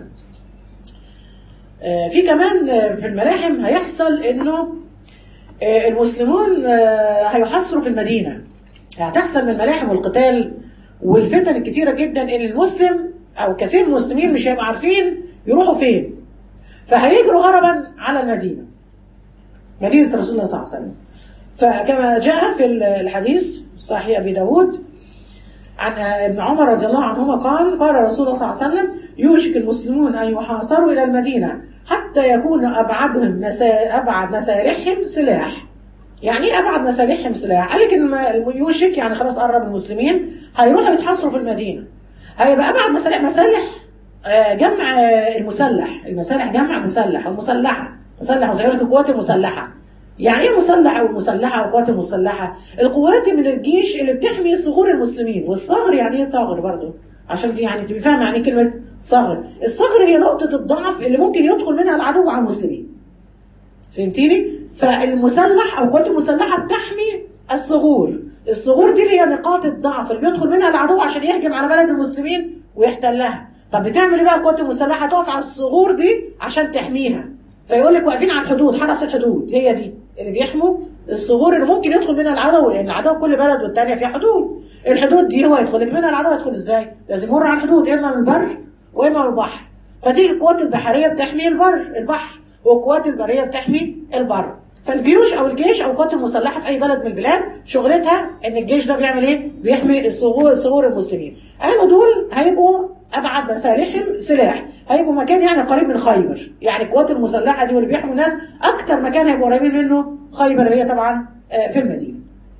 آه، في كمان آه، في الملاحم هيحصل انه آه، المسلمون آه، هيحصروا في المدينه هتحصل من الملاحم والقتال والفتن الكتيره جدا ان المسلم او كثير من المسلمين مش هيبقوا عارفين يروحوا فين فهيجروا هربا على المدينه مدينه رسول الله صلى الله عليه وسلم فكما جاء في الحديث صحيح ابي داود عن ابن عمر رضي الله عنهما قال قال رسول الله صلى الله عليه وسلم يوشك المسلمون ان يحاصروا الى المدينه حتى يكون ابعدهم مسا... ابعد مسارحهم سلاح يعني ايه ابعد مسارحهم سلاح؟ قال لك ان الم- يوشك يعني خلاص قرب المسلمين هيروحوا يتحاصروا في المدينه هيبقى ابعد مسارح مسالح آه، جمع آه، المسلح المسالح جمع مسلح المسلحه مسلح وزي لك القوات المسلحه يعني ايه المسلح او المسلحه او القوات المسلحه؟ القوات من الجيش اللي بتحمي ثغور المسلمين والثغر يعني ايه ثغر برضه؟ عشان دي يعني تبقى فاهم يعني إيه كلمه ثغر الثغر هي نقطه الضعف اللي ممكن يدخل منها العدو على المسلمين فهمتيني؟ فالمسلح او القوات المسلحه بتحمي الثغور، الثغور دي اللي هي نقاط الضعف اللي بيدخل منها العدو عشان يهجم على بلد المسلمين ويحتلها. طب بتعمل ايه بقى القوات المسلحه؟ تقف على الثغور دي عشان تحميها. فيقول لك واقفين على الحدود، حرس الحدود هي دي اللي بيحموا الثغور اللي ممكن يدخل منها العدو لان العدو كل بلد والتانيه فيها حدود. الحدود دي هو يدخل لك منها العدو يدخل ازاي؟ لازم يمر على الحدود اما من البر واما من البحر. فتيجي القوات البحريه بتحمي البر البحر والقوات البريه بتحمي البر فالجيوش او الجيش او القوات المسلحه في اي بلد من البلاد شغلتها ان الجيش ده بيعمل ايه؟ بيحمي الثغور ثغور المسلمين. قالوا دول هيبقوا ابعد مسارحهم سلاح، هيبقوا مكان يعني قريب من خيبر، يعني القوات المسلحه دي واللي بيحموا الناس اكتر مكان هيبقوا قريبين منه خيبر اللي هي طبعا آه، في المدينه.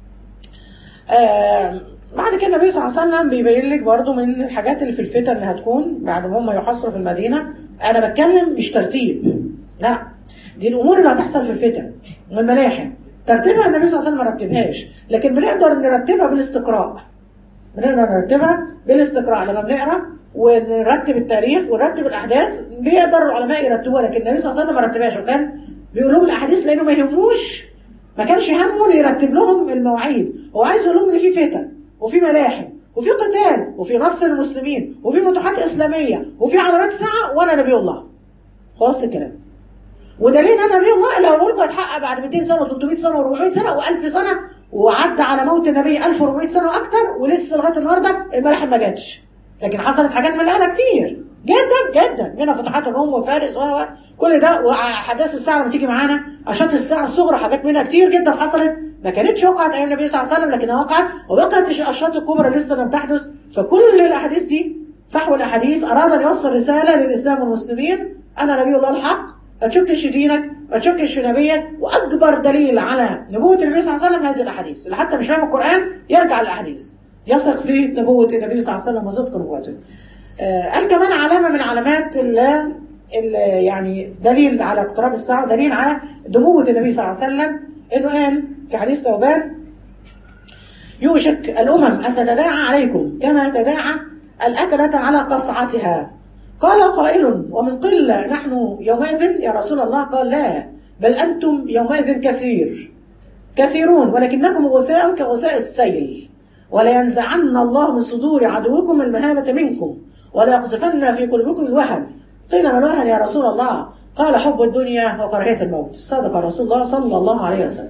آه، بعد كده النبي صلى الله عليه وسلم بيبين لك برضو من الحاجات اللي في الفتن اللي هتكون بعد ما هم يحصروا في المدينه انا بتكلم مش ترتيب لا دي الامور اللي هتحصل في الفتن والملاحم ترتيبها النبي صلى الله عليه وسلم ما رتبهاش لكن بنقدر نرتبها بالاستقراء بنقدر نرتبها بالاستقراء لما بنقرا ونرتب التاريخ ونرتب الاحداث بيقدر العلماء يرتبوها لكن النبي صلى الله عليه وسلم ما رتبهاش وكان بيقول لهم الاحاديث لانه ما يهموش ما كانش همه إنه يرتب لهم المواعيد هو عايز يقول لهم ان في فتن وفي ملاحم وفي قتال وفي نصر المسلمين وفي فتوحات اسلاميه وفي علامات ساعه وانا نبي الله خلاص الكلام ودليل ان نبي الله اللي هقول لكم هيتحقق بعد 200 سنه و300 سنه و400 سنه و1000 سنه وعدى على موت النبي 1400 سنه واكتر ولسه لغايه النهارده الملاحم ما جاتش لكن حصلت حاجات من الآلة كتير جدا جدا منها فتوحات الروم وفارس و و- كل ده واحداث الساعه لما تيجي معانا اشات الساعه الصغرى حاجات منها كتير جدا حصلت ما كانتش وقعت ايام النبي صلى الله عليه وسلم لكنها وقعت وبقت الاشات الكبرى لسه لم تحدث فكل الاحاديث دي فحوى الاحاديث اراد ان يوصل رساله للاسلام والمسلمين انا نبي الله الحق ما تشكش في دينك ما تشكش في نبيك واكبر دليل على نبوه النبي صلى الله عليه وسلم هذه الاحاديث اللي حتى مش فاهم القران يرجع للاحاديث يثق في نبوه النبي صلى الله عليه وسلم وصدق نبوته آه، قال كمان علامة من علامات ال ال يعني دليل على اقتراب الساعة دليل على دموة النبي صلى الله عليه وسلم انه قال في حديث ثوبان يوشك الأمم أن تتداعى عليكم كما تداعى الأكلة على قصعتها قال قائل ومن قلة نحن يومئذ يا رسول الله قال لا بل أنتم يومئذ كثير كثيرون ولكنكم غثاء كغثاء السيل ولينزعن الله من صدور عدوكم المهابة منكم وليقذفن في قلوبكم الوهن قيل ما الوهن يا رسول الله قال حب الدنيا وكراهية الموت صدق رسول الله صلى الله عليه وسلم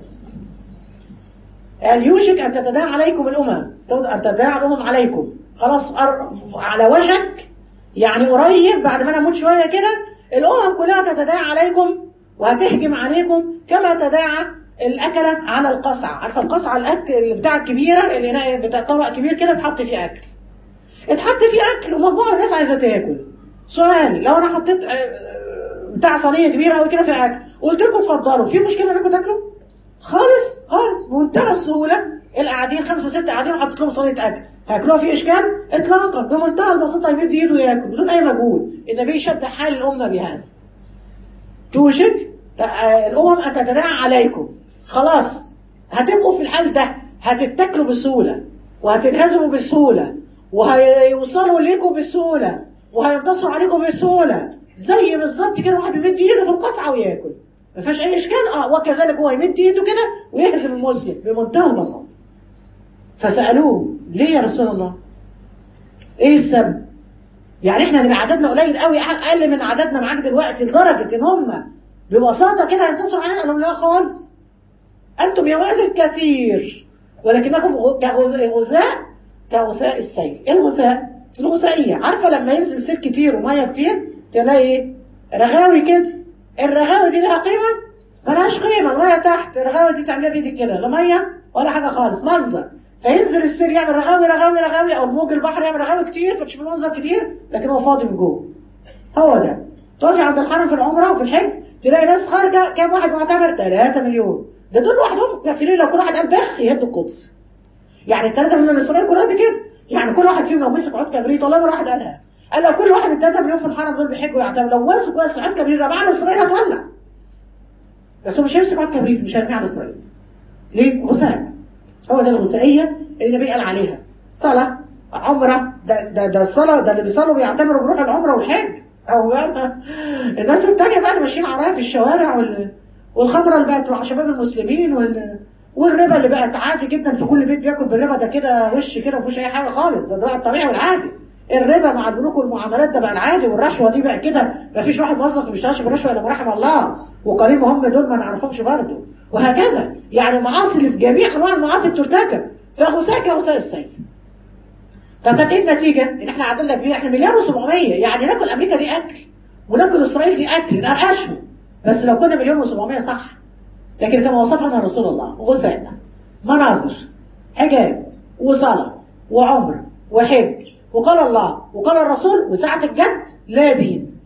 قال يوشك أن تتداعى عليكم الأمم أن تتداعى الأمم عليكم خلاص أر... على وشك يعني قريب بعد ما أنا أموت شوية كده الأمم كلها تتداعى عليكم وهتهجم عليكم كما تداعى الأكلة على القصعة عارفة القصعة الأكل اللي بتاع الكبيرة الإناء بتاع طبق كبير كده بتحط فيه أكل اتحط فيه أكل ومجموعة من الناس عايزة تاكل سؤال لو أنا حطيت آه، بتاع صينية كبيرة أوي كده فيها أكل قلت لكم اتفضلوا في مشكلة إنكم تاكلوا؟ خالص خالص بمنتهى السهولة القاعدين خمسة ستة قاعدين وحطيت لهم صينية أكل هياكلوها في إشكال؟ إطلاقا بمنتهى البساطة يمد إيده ياكل بدون أي مجهود النبي شبه حال الأمة بهذا توشك آه، الامم ان تتداعى عليكم خلاص هتبقوا في الحال ده هتتاكلوا بسهوله وهتنهزموا بسهوله وهيوصلوا ليكم بسهوله وهينتصروا عليكم بسهوله زي بالظبط كده واحد بيمد ايده في القصعه وياكل ما فيهاش اي اشكال اه وكذلك هو يمد ايده كده ويهزم المسلم بمنتهى البساطه فسالوه ليه يا رسول الله؟ ايه السبب؟ يعني احنا هنبقى عددنا قليل قوي اقل من عددنا معاك دلوقتي لدرجه ان هم ببساطه كده هينتصروا علينا قال لهم لا خالص انتم يوازن كثير ولكنكم غ- كغز- غثاء كغثاء السيل ايه الغثاء؟ الغثائيه عارفه لما ينزل سيل كتير وميه كتير تلاقي ايه؟ رغاوي كده الرغاوي دي لها قيمه؟ ملهاش قيمه الميه تحت الرغاوي دي تعملها بايدك كده لا ميه ولا حاجه خالص منظر فينزل السيل يعمل رغاوي رغاوي رغاوي او الموج البحر يعمل رغاوي كتير فتشوف المنظر كتير لكن هو فاضي من جوه هو ده تقفي عند الحرم في العمره وفي الحج تلاقي ناس خارجه كام واحد معتمر 3 مليون ده دول لوحدهم كافيين لو كل واحد قال بخ يهدوا القدس يعني الثلاثة مليون اسرائيل كلها دي كده يعني كل واحد فيهم لو مسك عود كبريت والله ما واحد قالها قال لو كل واحد من 3 مليون في الحرم دول بيحجوا يعتمر لو مسك بس عود كبريت ده معنى اسرائيل هتولع بس هو مش هيمسك عود كبريت مش هيرميه على اسرائيل ليه؟ غثاء هو ده الغثائيه اللي النبي قال عليها صلاه عمره ده ده ده الصلاه ده اللي بيصلوا بيعتمروا بيروحوا العمره والحج او بقى الناس التانية بقى اللي ماشيين عرايا في الشوارع وال والخمره اللي بقت مع شباب المسلمين وال والربا اللي بقت عادي جدا في كل بيت بياكل بالربا ده كده وش كده ما فيهوش اي حاجه خالص ده ده بقى الطبيعي والعادي الربا مع البنوك والمعاملات ده بقى العادي والرشوه دي بقى كده ما فيش واحد موظف ما بيشتغلش بالرشوه الا من رحم الله وقليل هم دول ما نعرفهمش برضه وهكذا يعني المعاصي اللي في جميع انواع المعاصي بترتكب فغثاء كغثاء السيل طب كانت ايه النتيجه؟ ان احنا عددنا كبير احنا مليار و700 يعني ناكل امريكا دي اكل وناكل اسرائيل دي اكل نقرقشهم بس لو كنا مليون و700 صح لكن كما وصفنا رسول الله غثاء مناظر حجاب وصلاه وعمر وحج وقال الله وقال الرسول وساعة الجد لا دين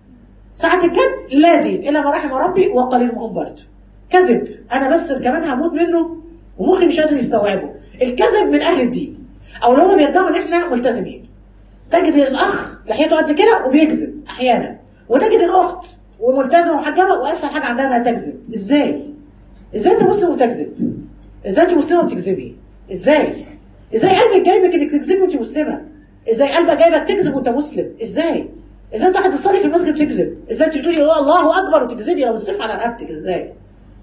ساعة الجد لا دين إلا ما رحم ربي وقليل منهم برضه كذب أنا بس كمان هموت منه ومخي مش قادر يستوعبه الكذب من أهل الدين أو لو بيدعوا إن إحنا ملتزمين تجد الأخ لحيته قد كده وبيكذب أحيانا وتجد الأخت وملتزمة ومحجبة وأسهل حاجة عندها إنها تكذب إزاي؟ إزاي أنت مسلم وتكذب؟ إزاي أنت مسلمة وبتكذبي؟ إزاي؟ إزاي قلبك جايبك إنك تكذبي وأنت مسلمة؟ ازاي قلبك جايبك تكذب وانت مسلم ازاي ازاي انت واحد بتصلي في المسجد بتكذب ازاي انت بتقولي يا الله اكبر وتكذبي لو السيف على رقبتك ازاي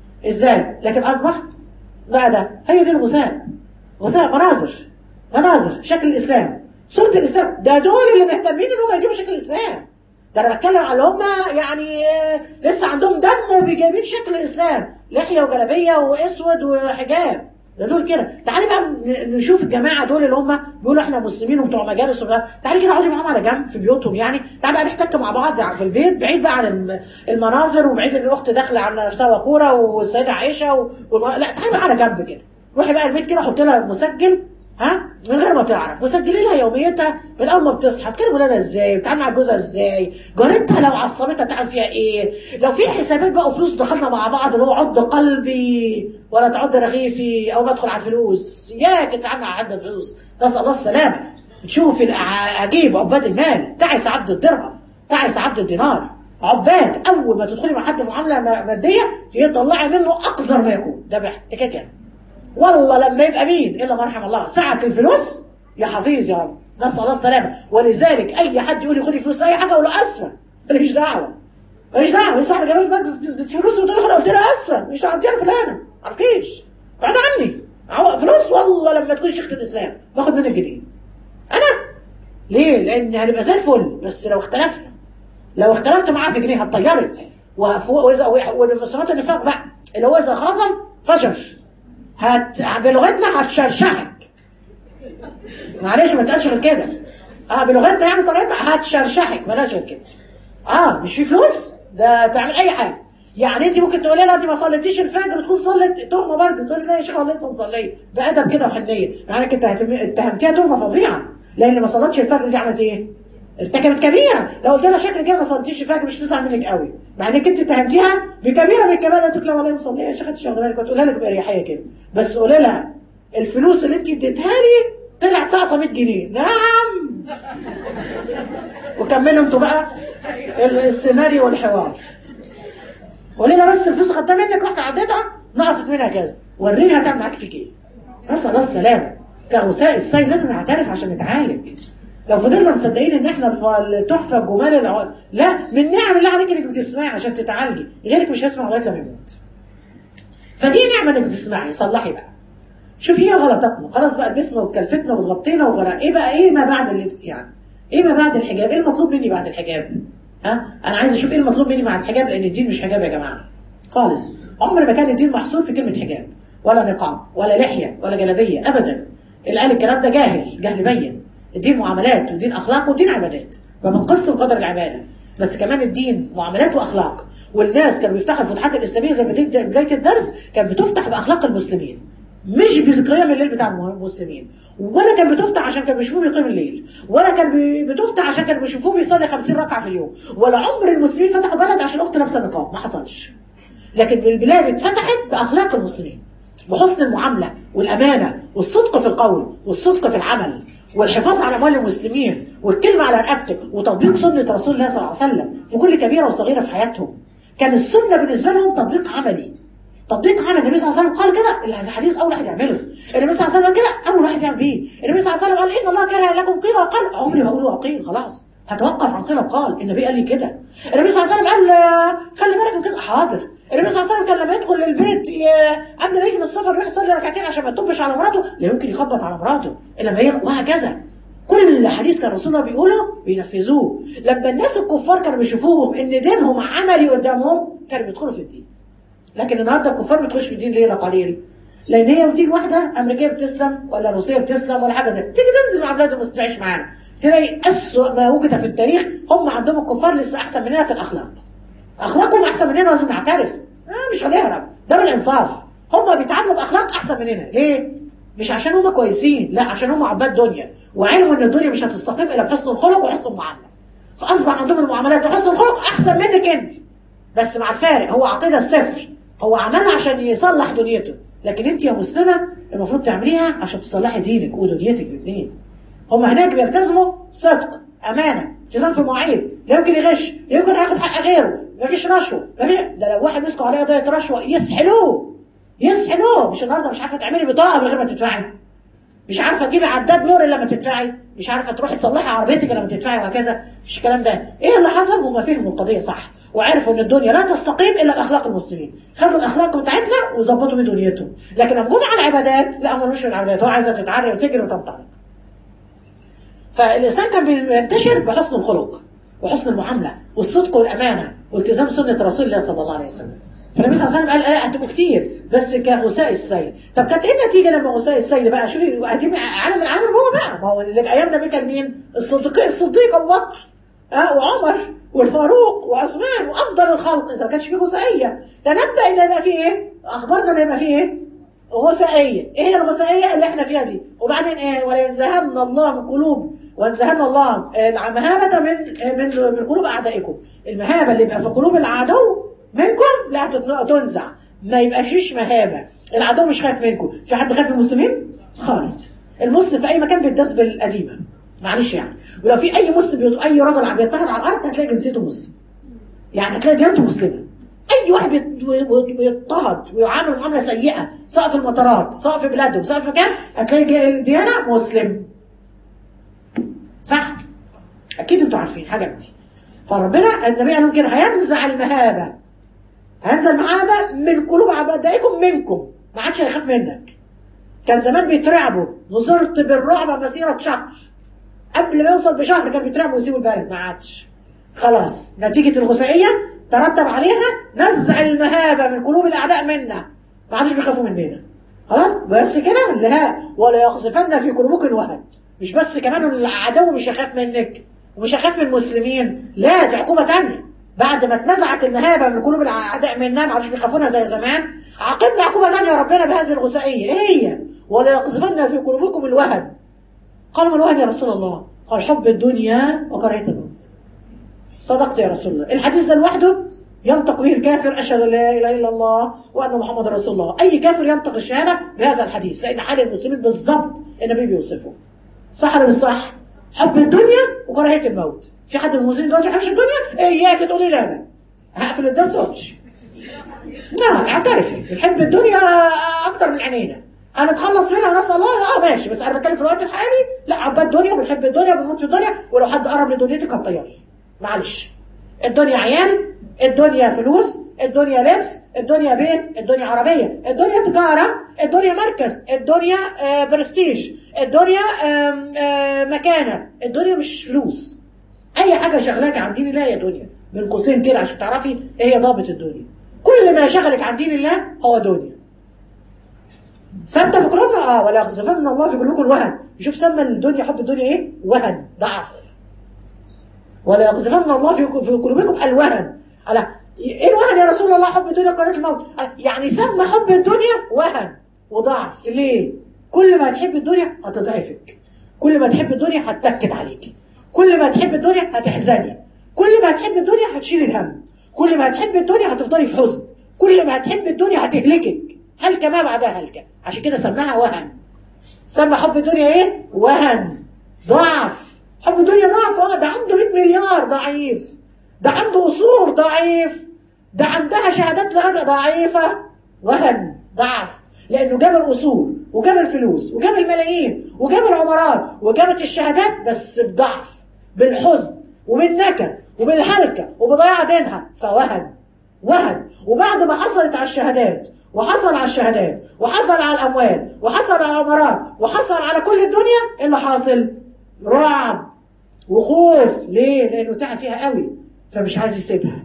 ازاي لكن اصبح بقى ده هي دي الغثاء غثاء مناظر مناظر شكل الاسلام صوره الاسلام ده دول اللي مهتمين ان هم يجيبوا شكل الاسلام ده انا بتكلم على اللي هم يعني لسه عندهم دم وبيجيبين شكل الاسلام لحيه وجلابيه واسود وحجاب ده دول كده تعالي بقى نشوف الجماعه دول اللي هم بيقولوا احنا مسلمين وبتوع مجالس وبتاع تعالي كده اقعدي معاهم على جنب في بيوتهم يعني تعالي بقى نحتك مع بعض في البيت بعيد بقى عن المناظر وبعيد ان الاخت داخله عامله نفسها وكوره والسيده عائشه و... والم... لا تعالي بقى على جنب كده روحي بقى البيت كده حطي لها مسجل ها من غير ما تعرف مسجلي لها يوميتها من اول ما بتصحى بتكلم ولادها ازاي بتتعامل مع جوزها ازاي جارتها لو عصبتها تعمل فيها ايه لو في حسابات بقى وفلوس دخلنا مع بعض اللي هو عض قلبي ولا تعض رغيفي او بدخل على الفلوس ياك تتعامل مع حد الفلوس نسال الله السلامه تشوف العجيب عباد المال تعس عبد الدرهم تعس عبد الدينار عباد اول ما تدخلي مع حد في معامله ماديه تطلعي منه اقذر ما يكون ده باحتكاك كده والله لما يبقى مين الا ما رحم الله ساعه الفلوس يا حفيظ يا رب نسال الله السلامه ولذلك اي حد يقول لي خدي فلوس اي حاجه اقول له اسفه ماليش دعوه ماليش دعوه لسه احنا جايبين فلوس وتقول لي قلت لها اسفه مش دعوه اديها فلانه ما عرفكيش بعد عني فلوس والله لما تكوني شيخه الاسلام باخد منك جنيه انا ليه؟ لان هنبقى زي الفل بس لو اختلفنا لو اختلفت معاه في جنيه هتطيرك واذا وفي صفات النفاق بقى اللي هو اذا خصم فجر هت... بلغتنا هتشرشحك معلش ما تقالش غير كده اه بلغتنا يعني طريقتها هتشرشحك بلاش غير كده اه مش في فلوس ده تعمل اي حاجه يعني انت ممكن تقولي لها انت ما صليتيش الفجر وتكون صلت تهمه برضه تقول لا يا شيخ والله لسه مصليه بادب كده وحنيه يعني كنت اتهمتيها تهمه فظيعه لان اللي ما صلتش الفجر دي عملت ايه؟ ارتكبت كبيره لو قلت لها شكل كده ما صليتيش الفجر مش تزعل منك قوي مع انك انت اتهمتيها بكبيره من الكبائر تقول لها والله مصليه يا شيخ انت واخده بالك وتقولها لك باريحيه كده بس قولي لها الفلوس اللي انت اديتها لي طلع طقسه 100 جنيه نعم وكملوا انتوا بقى السيناريو والحوار وليله بس الفلوس خدتها منك رحت عديتها نقصت منها كذا وريني هتعمل معاك فيك ايه نسال الله السلامه كغثاء السيل لازم نعترف عشان نتعالج لو فضلنا مصدقين ان احنا الف- التحفه الجمال الع... لا من نعم الله عليك انك بتسمعي عشان تتعالجي غيرك مش هيسمع لغايه لما يموت فدي نعمه انك بتسمعي صلحي بقى شوفي ايه غلطاتنا خلاص بقى لبسنا واتكلفتنا واتغطينا وغرق ايه بقى ايه ما بعد اللبس يعني ايه ما بعد الحجاب ايه المطلوب مني بعد الحجاب ها انا عايز اشوف ايه المطلوب مني بعد الحجاب لان الدين مش حجاب يا جماعه خالص عمر ما كان الدين محصور في كلمه حجاب ولا نقاب ولا لحيه ولا جلابيه ابدا اللي قال الكلام ده جاهل جهل بين الدين معاملات ودين اخلاق ودين عبادات ومن قسم قدر العباده بس كمان الدين معاملات واخلاق والناس كانوا بيفتحوا الفتوحات الاسلاميه زي ما قلت بدايه الدرس كانت بتفتح باخلاق المسلمين مش بقيام الليل بتاع المسلمين ولا كان بتفتح عشان كانوا بيشوفوه بيقيم الليل ولا كان بي- بتفتح عشان كانوا بيشوفوه بيصلي 50 ركعه في اليوم ولا عمر المسلمين فتحوا بلد عشان اخت لابسه نقاب ما حصلش لكن البلاد اتفتحت باخلاق المسلمين بحسن المعامله والامانه والصدق في القول والصدق في العمل والحفاظ على اموال المسلمين والكلمه على رقبتك وتطبيق سنه رسول الله صلى الله عليه وسلم في كل كبيره وصغيره في حياتهم كان السنه بالنسبه لهم تطبيق عملي تطبيق عمل النبي صلى الله عليه وسلم قال كده الحديث اول واحد يعمله النبي صلى الله عليه وسلم قال كده اول واحد يعمل بيه النبي صلى الله عليه وسلم قال ان الله كره لكم قيل وقال عمري ما اقول وقيل خلاص هتوقف عن قيل وقال النبي قال لي كده النبي صلى الله عليه وسلم قال آه، خلي بالك من كذا حاضر النبي صلى الله عليه وسلم كان لما يدخل البيت ي- قبل ما يجي من السفر يروح يصلي ركعتين عشان ما يطبش على مراته لا يمكن يخبط على مراته الا ما هي وهكذا كل حديث كان رسول الله بيقوله بينفذوه لما الناس الكفار كانوا بيشوفوهم ان دينهم عملي قدامهم كانوا بيدخلوا في الدين لكن النهارده الكفار بتخش في الدين ليه لا قليل لان هي بتيجي واحده امريكيه بتسلم ولا روسيه بتسلم ولا حاجه ده تيجي تنزل مع بلاد المسلمين تعيش معانا تلاقي اسوء ما وجد في التاريخ هم عندهم الكفار لسه احسن مننا في الاخلاق اخلاقهم احسن مننا لازم نعترف آه مش هنهرب ده بالانصاف هم بيتعاملوا باخلاق احسن مننا ليه مش عشان هم كويسين لا عشان هم عباد دنيا وعلموا ان الدنيا مش هتستقيم الا بحسن الخلق وحسن المعامله فاصبح عندهم المعاملات وحسن الخلق احسن منك انت بس مع الفارق هو عطينا الصفر هو عملها عشان يصلح دنيته لكن انت يا مسلمه المفروض تعمليها عشان تصلحي دينك ودنيتك الاثنين هم هناك بيلتزموا صدق امانه التزام في مواعيد لا يمكن يغش لا يمكن ياخد حق غيره مفيش رشوه مفيش ده لو واحد مسكوا عليه قضيه رشوه يسحلوه يسحلوه مش النهارده مش عارفه تعملي بطاقه من غير ما تدفعي مش عارفه تجيبي عداد نور الا لما تدفعي مش عارفه تروحي تصلحي عربيتك لما تدفعي وهكذا مفيش الكلام ده ايه اللي حصل هم فهموا القضيه صح وعرفوا ان الدنيا لا تستقيم الا باخلاق المسلمين خدوا الاخلاق بتاعتنا وظبطوا بيه دنيتهم لكن لما جم على العبادات لا ملوش في العبادات هو عايزه تتعري وتجري وتنطلق فالإنسان كان بينتشر بحسن الخلق وحسن المعاملة والصدق والأمانة والتزام سنة رسول الله صلى الله عليه وسلم فالنبي صلى الله عليه وسلم قال آه هتبقوا كتير بس كغثاء السيل طب كانت ايه النتيجة لما غثاء السيل بقى شوفي هتجيبي عالم العالم هو بقى ما هو اللي ايام النبي كان مين الصديق الصديق ابو بكر آه وعمر والفاروق وعثمان وافضل الخلق اذا ما كانش فيه غثائيه تنبأ ان يبقى فيه ايه اخبرنا ان يبقى فيه ايه غثائيه ايه هي الغثائيه اللي احنا فيها دي وبعدين ايه ولينزهن الله من قلوب وانزهن الله المهابه من من من قلوب اعدائكم المهابه اللي يبقى في قلوب العدو منكم لا هتتن- تنزع ما يبقاش فيش مهابه العدو مش خايف منكم في حد خايف من المسلمين خالص المسلم في اي مكان بيتداس بالقديمه معلش يعني ولو في اي مسلم بيض- اي رجل عم بيضطهد على الارض هتلاقي جنسيته مسلم يعني هتلاقي ديانته مسلمه اي واحد بيت- بي- بيضطهد ويعامل معامله سيئه سواء في المطارات سواء في بلادهم سواء في مكان هتلاقي جا- ديانه مسلم صح اكيد انتوا عارفين حاجه من دي فربنا النبي قال لهم كده هينزع المهابه هينزع المهابه من قلوب اعدائكم منكم ما عادش هيخاف منك كان زمان بيترعبوا نصرت بالرعب مسيره شهر قبل ما يوصل بشهر كان بيترعبوا ويسيبوا البلد ما عادش خلاص نتيجة الغثائية ترتب عليها نزع المهابة من قلوب الأعداء منا ما عادش بيخافوا مننا خلاص بس كده لا ولا يقذفن في قلوبكم الوهن مش بس كمان العدو مش هيخاف منك ومش هيخاف من المسلمين لا دي عقوبة تانية بعد ما اتنزعت المهابة من قلوب الأعداء منا ما عادش بيخافونا زي زمان عاقبنا عقوبة تانية ربنا بهذه الغثائية ايه هي ولا يقذفن في قلوبكم الوهن قالوا ما الوهن يا رسول الله قال حب الدنيا وكراهية الموت صدقت يا رسول الله الحديث ده لوحده ينطق به الكافر أشهد أن لا إله إلا الله وأن محمد رسول الله أي كافر ينطق الشهادة بهذا الحديث لأن حال المسلمين بالضبط النبي بيوصفه صح ولا مش صح؟ حب الدنيا وكراهية الموت في حد من المسلمين دلوقتي ما يحبش الدنيا إياك تقولي لا لا هقفل الدرس وامشي لا اعترفي بنحب الدنيا اكتر من عينينا هنتخلص منها ونسال الله اه ماشي بس انا بتكلم في الوقت الحالي لا عباد دنيا وبنحب الدنيا وبنموت في الدنيا ولو حد قرب لدنيتك هتطيري معلش الدنيا عيال الدنيا فلوس الدنيا لبس الدنيا بيت الدنيا عربية الدنيا تجارة الدنيا مركز الدنيا آه برستيج الدنيا آم آم مكانة الدنيا مش فلوس أي حاجة شغلاك عن دين الله يا دنيا من قوسين كده عشان تعرفي ايه هي ضابط الدنيا كل ما شغلك عن دين الله هو دنيا ثابته في قلوبنا اه ولا يقذفن الله في قلوبكم الوهن شوف سمى الدنيا حب الدنيا ايه وهن ضعف ولا يقذفن الله في في قلوبكم الوهن على ايه الوهن يا رسول الله حب الدنيا قناه الموت يعني سمى حب الدنيا وهن وضعف ليه كل ما تحب الدنيا هتضعفك كل ما تحب الدنيا هتنكد عليك كل ما تحب الدنيا هتحزني كل ما تحب الدنيا هتشيل الهم كل ما تحب الدنيا هتفضلي في حزن كل ما تحب الدنيا هتهلكك هلكة ما بعدها هلكة عشان كده سماها وهن سمى حب الدنيا ايه وهن ضعف حب الدنيا ضعف اه ده عنده 100 مليار ضعيف ده عنده قصور ضعيف ده عندها شهادات ضعيفة وهن ضعف لانه جاب القصور وجاب الفلوس وجاب الملايين وجاب العمرات وجابت الشهادات بس بضعف بالحزن وبالنكد وبالهلكة وبضياع دينها فوهن وهن وبعد ما حصلت على الشهادات وحصل على الشهادات وحصل على الأموال وحصل على العمرات وحصل على كل الدنيا إيه اللي حاصل رعب وخوف ليه لأنه تعب فيها قوي فمش عايز يسيبها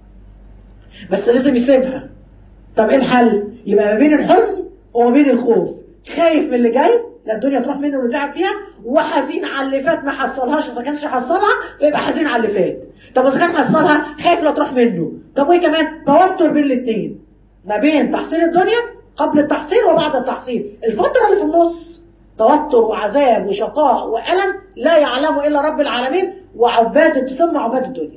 بس لازم يسيبها طب ايه الحل يبقى ما بين الحزن وما بين الخوف خايف من اللي جاي لا الدنيا تروح منه اللي تعب فيها وحزين على اللي فات ما حصلهاش اذا كانش حصلها فيبقى حزين على اللي فات طب اذا كان حصلها خايف لا تروح منه طب وايه كمان توتر بين الاثنين ما بين تحصيل الدنيا قبل التحصيل وبعد التحصيل الفتره اللي في النص توتر وعذاب وشقاء والم لا يعلمه الا رب العالمين وعباد تسمى عباد الدنيا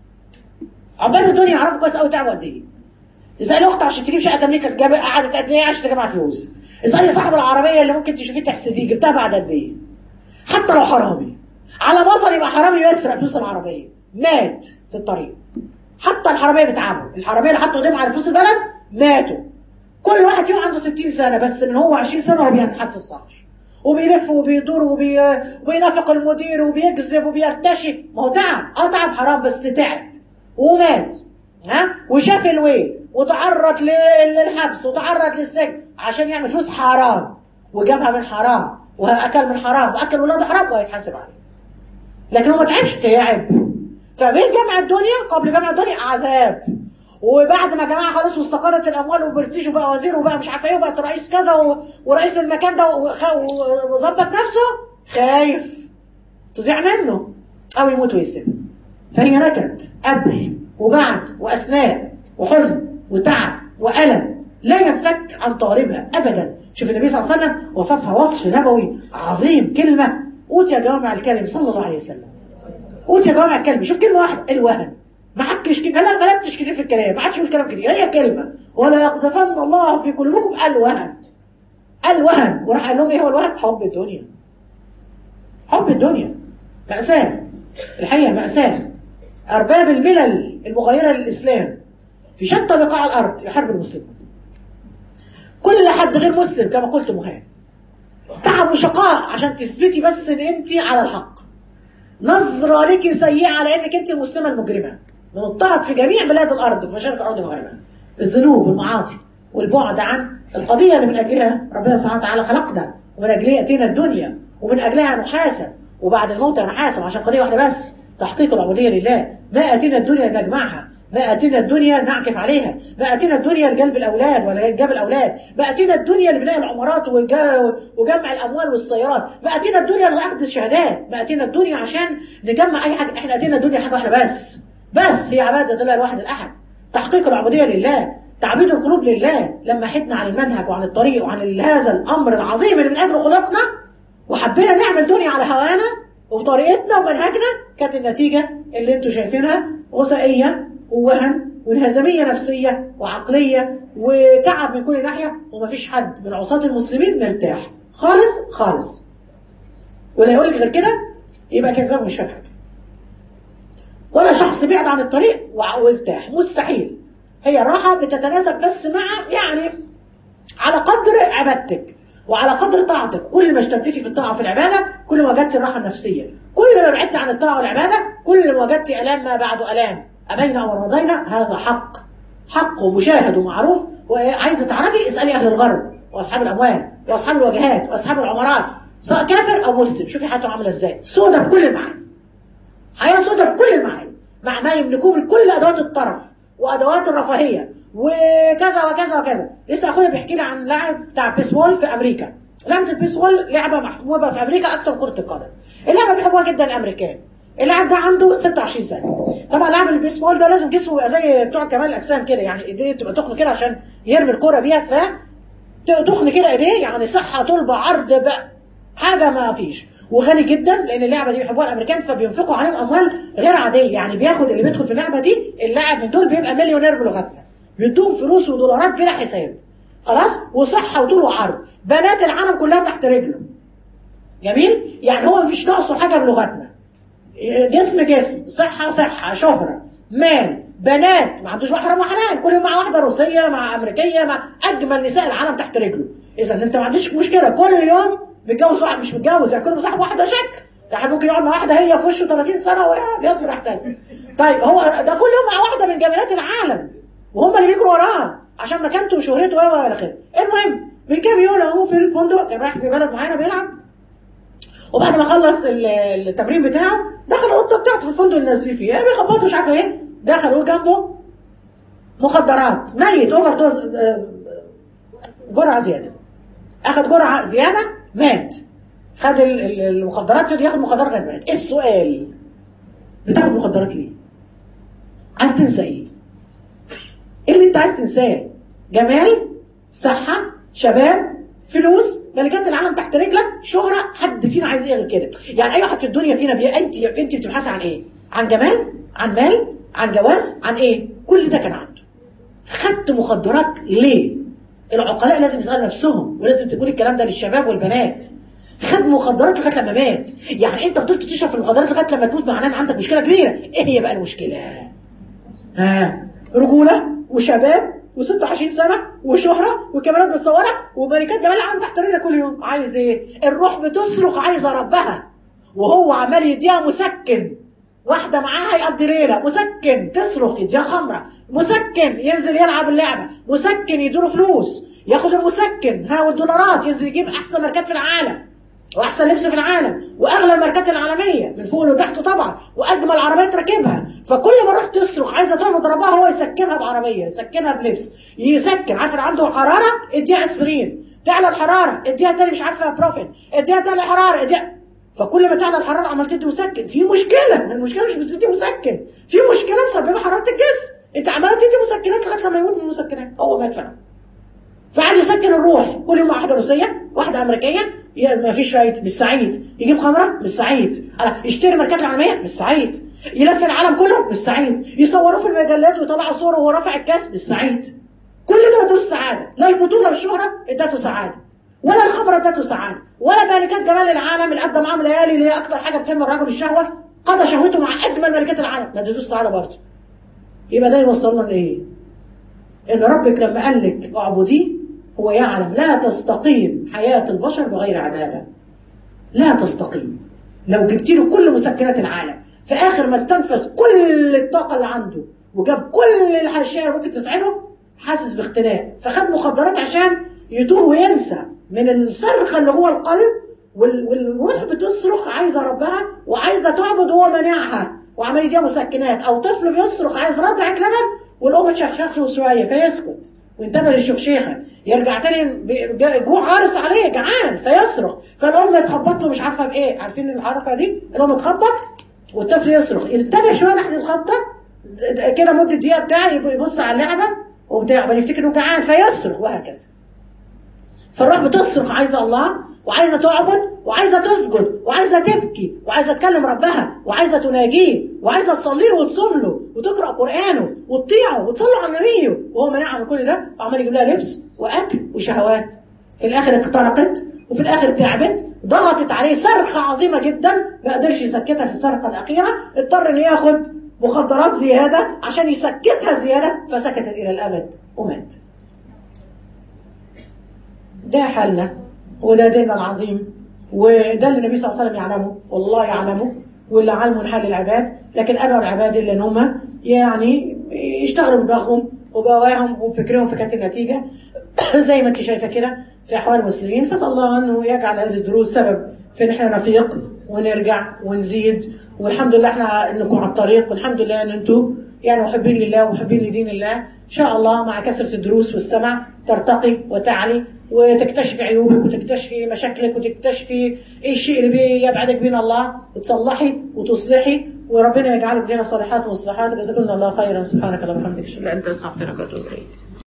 عباد الدنيا يعرفوا كويس قوي تعبوا قد ايه اسالي اخت عشان تجيب شقه تمليك جاب قعدت قد ايه عشان تجمع فلوس اسالي صاحب العربيه اللي ممكن تشوفيه تحسديه جبتها بعد قد ايه حتى لو حرامي على مصر يبقى حرامي يسرق فلوس العربيه مات في الطريق حتى الحراميه بيتعبوا الحراميه اللي حطوا ايديهم على فلوس البلد ماتوا كل واحد فيهم عنده 60 سنه بس من هو 20 سنه وهو بينحت في الصخر وبيلف وبيدور وبي... وبينافق المدير وبيكذب وبيرتشي ما هو تعب اه تعب حرام بس تعب ومات ها وشاف الويل وتعرض للحبس وتعرض للسجن عشان يعمل فلوس حرام وجابها من حرام واكل من حرام واكل ولاده حرام وهيتحاسب عليه لكن هو ما تعبش تعب فبين جمع الدنيا قبل جمع الدنيا عذاب وبعد ما جماعه خلاص واستقرت الاموال وبرستيج وبقى وزير وبقى مش عارفه ايه وبقت رئيس كذا و... ورئيس المكان ده وظبط نفسه خايف تضيع منه او يموت ويسيب فهي نكد قبل وبعد واثناء وحزن وتعب والم لا ينفك عن طالبها ابدا شوف النبي صلى الله عليه وسلم وصفها وصف نبوي عظيم كلمه اوتي جوامع الكلم صلى الله عليه وسلم اوتي جوامع الكلم شوف كلمه واحده الوهن ما حكش كده لا غلبتش كتير في الكلام ما حدش يقول كلام كتير هي كلمه ولا يقذفن الله في قلوبكم الوهن الوهن وراح قال لهم ايه هو الوهن حب الدنيا حب الدنيا مأساة الحقيقة مأساة أرباب الملل المغيرة للإسلام في شتى بقاع الأرض يحارب المسلمون كل حد غير مسلم كما قلت مهان تعب وشقاء عشان تثبتي بس ان انت على الحق نظرة لك سيئة على انك انت المسلمة المجرمة بنضطهد في جميع بلاد الارض في مشارق الارض مغربها الذنوب والمعاصي والبعد عن القضية اللي من اجلها ربنا سبحانه وتعالى خلقنا ومن اجلها اتينا الدنيا ومن اجلها نحاسب وبعد الموت هنحاسب عشان قضية واحدة بس تحقيق العبودية لله ما اتينا الدنيا نجمعها ما اتينا الدنيا نعكف عليها ما اتينا الدنيا لجلب الاولاد ولا جاب الاولاد ما اتينا الدنيا لبناء العمارات وجمع الاموال والسيارات ما اتينا الدنيا لاخذ الشهادات ما اتينا الدنيا عشان نجمع اي حاجه احنا اتينا الدنيا حاجه واحده بس بس هي عباده الله الواحد الاحد تحقيق العبوديه لله تعبيد القلوب لله لما حدنا عن المنهج وعن الطريق وعن هذا الامر العظيم اللي من اجله خلقنا وحبينا نعمل دنيا على هوانا وبطريقتنا ومنهجنا كانت النتيجه اللي انتم شايفينها غثائيه ووهن وانهزامية نفسية وعقلية وتعب من كل ناحية ومفيش حد من عصاة المسلمين مرتاح خالص خالص ولا يقول لك غير كده يبقى كذاب مش فاهم حاجة ولا شخص بعد عن الطريق وارتاح مستحيل هي الراحه بتتناسب بس مع يعني على قدر عبادتك وعلى قدر طاعتك كل ما اشتدتي في الطاعه وفي العباده كل ما وجدت الراحه النفسيه كل ما بعدت عن الطاعه والعباده كل ما وجدت الام ما بعد الام ابينا ورضينا هذا حق حق ومشاهد ومعروف وعايزه تعرفي اسالي اهل الغرب واصحاب الاموال واصحاب الواجهات واصحاب العمارات سواء كافر او مسلم شوفي حياته عامله ازاي سودة بكل المعاني حياه سودة بكل المعاني مع ما يملكوه من كل ادوات الطرف وادوات الرفاهيه وكذا وكذا وكذا لسه اخويا بيحكي لي عن لاعب بتاع بيسبول في امريكا لعبه البيسبول لعبه محبوبه في امريكا اكتر من كره القدم اللعبه بيحبوها جدا الامريكان اللاعب ده عنده 26 سنه طبعا لاعب البيسبول ده لازم جسمه يبقى زي بتوع كمال الاجسام كده يعني ايديه تبقى تخن كده عشان يرمي الكره بيها ف تخن كده ايديه يعني صحه طول بعرض بقى حاجه ما فيش وغني جدا لان اللعبه دي بيحبوها الامريكان فبينفقوا عليهم اموال غير عاديه يعني بياخد اللي بيدخل في اللعبه دي اللاعب من دول بيبقى مليونير بلغتنا بيدوهم فلوس ودولارات بلا حساب خلاص وصحه وطول وعرض بنات العالم كلها تحت رجله جميل يعني هو مفيش ناقصه حاجه بلغتنا جسم جسم صحه صحه شهره مال بنات ما عندوش محرم وحلال كل يوم مع واحده روسيه مع امريكيه مع اجمل نساء العالم تحت رجله اذا انت ما عندكش مشكله كل يوم متجوز واحد مش متجوز يعني كل ما صاحب واحده شك واحد ممكن يقعد مع واحده هي في وشه 30 سنه ويصبر يحتسب طيب هو ده كل يوم مع واحده من جمالات العالم وهم اللي بيجروا وراها عشان مكانته وشهرته و الى اخره المهم من كام يوم اهو في الفندق كان رايح في بلد معينه بيلعب وبعد ما خلص التمرين بتاعه دخل الاوضه بتاعته في الفندق اللي نازلين فيه بيخبطوا مش عارفه ايه دخلوا جنبه مخدرات ميت اوفر دوز جرعه زياده اخد جرعه زياده مات خد المخدرات فضل ياخد مخدرات لغايه مات السؤال بتاخد مخدرات ليه؟ عايز تنسى ايه؟ ايه اللي انت عايز تنساه؟ جمال صحه شباب فلوس ملكات العالم تحت رجلك شهرة حد فينا عايز ايه غير كده يعني اي واحد في الدنيا فينا بي... انت انت بتبحثي عن ايه عن جمال عن مال عن جواز عن ايه كل ده كان عنده خدت مخدرات ليه العقلاء لازم يسالوا نفسهم ولازم تقول الكلام ده للشباب والبنات خد مخدرات لغايه لما مات يعني انت فضلت تشرب في المخدرات لغايه لما تموت معناه ان عندك مشكله كبيره ايه هي بقى المشكله ها رجوله وشباب و26 سنه وشهره وكاميرات متصوره وملكات جمال العالم تحت رجلك كل يوم عايز ايه الروح بتصرخ عايزه ربها وهو عمال يديها مسكن واحدة معاها يقضي ليلة مسكن تصرخ يديها خمرة مسكن ينزل يلعب اللعبة مسكن يديله فلوس ياخد المسكن ها والدولارات ينزل يجيب أحسن ماركات في العالم وأحسن لبس في العالم وأغلى الماركات العالمية من فوق لتحته طبعا وأجمل عربيات راكبها فكل ما رحت تصرخ عايزة تعمل ضربها هو يسكنها بعربية يسكنها بلبس يسكن عارف إن عنده حرارة اديها اسبرين تعلى الحرارة اديها تاني مش عارفة بروفين اديها تاني الحرارة اديها فكل ما تعلى الحراره عمال تدي مسكن في مشكله المشكله مش بتدي مسكن في مشكله مسببه حراره الجسم انت عماله تدي مسكنات لغايه لما يموت من المسكنات هو مات فعلا فقعد يسكن الروح كل يوم مع واحده روسيه واحده امريكيه ما فيش فايده مش سعيد يجيب خمره مش سعيد يشتري ماركات العالميه مش سعيد يلف العالم كله مش سعيد يصوروه في المجلات ويطلعوا صوره وهو رافع الكاس مش سعيد كل ده ما ادوش سعاده لا البطوله والشهره ادته سعاده ولا الخمرة ادته سعادة ولا ملكات جمال العالم اللي قدم معاهم ليالي اللي هي أكتر حاجة بتهم الرجل الشهوة قضى شهوته مع أجمل ملكات العالم ما ادتوش سعادة برضه يبقى ده يوصلنا لإيه؟ إن ربك لما قال لك اعبديه هو يعلم لا تستقيم حياة البشر بغير عبادة لا تستقيم لو جبت له كل مسكنات العالم في آخر ما استنفذ كل الطاقة اللي عنده وجاب كل الأشياء اللي ممكن تسعده حاسس باختناق فخد مخدرات عشان يتوه وينسى من الصرخة اللي جوه القلب والروح بتصرخ عايزة ربها وعايزة تعبد وهو مانعها وعمال يديها مسكنات أو طفل بيصرخ عايز رضعة لبن والأم تشخشخ له شوية فيسكت وينتبه للشخشيخة يرجع تاني جوع عارس عليه جعان فيصرخ فالأم تخبط له مش عارفة بإيه عارفين الحركة دي الأم تخبط والطفل يصرخ ينتبه شوية ناحية الخبطة كده مدة دقيقة بتاعي يبص على اللعبة وبتاع يفتكر إنه جعان فيصرخ وهكذا فالروح بتصرخ عايزة الله وعايزة تعبد وعايزة تسجد وعايزة تبكي وعايزة تكلم ربها وعايزة تناجيه وعايزة تصلي له وتصوم له وتقرأ قرآنه وتطيعه وتصلي على النبي وهو منعها من كل ده وعمال يجيب لها لبس وأكل وشهوات في الآخر اخترقت وفي الآخر تعبت ضغطت عليه صرخة عظيمة جدا ما قدرش يسكتها في الصرخة الأخيرة اضطر إنه ياخد مخدرات زياده عشان يسكتها زياده فسكتت الى الابد ومات ده حالنا وده ديننا العظيم وده اللي النبي صلى الله عليه وسلم يعلمه والله يعلمه واللي علمه حال العباد لكن ابى العباد الا ان هم يعني يشتغلوا بدماغهم وبواهم وفكرهم فكانت النتيجه زي ما انت شايفه كده في احوال المسلمين فاسال الله انه يجعل هذه الدروس سبب في ان احنا نفيق ونرجع ونزيد والحمد لله احنا انكم على الطريق والحمد لله ان انتم يعني محبين لله ومحبين لدين الله ان شاء الله مع كثره الدروس والسمع ترتقي وتعلي وتكتشفي عيوبك وتكتشفي مشاكلك وتكتشفي ايه الشيء اللي بيبعدك بين الله وتصلحي وتصلحي وربنا يجعلك هنا صالحات ومصلحات جزاكم الله خيرا سبحانك اللهم وبحمدك اشهد ان لا اله الا انت استغفرك واتوب اليك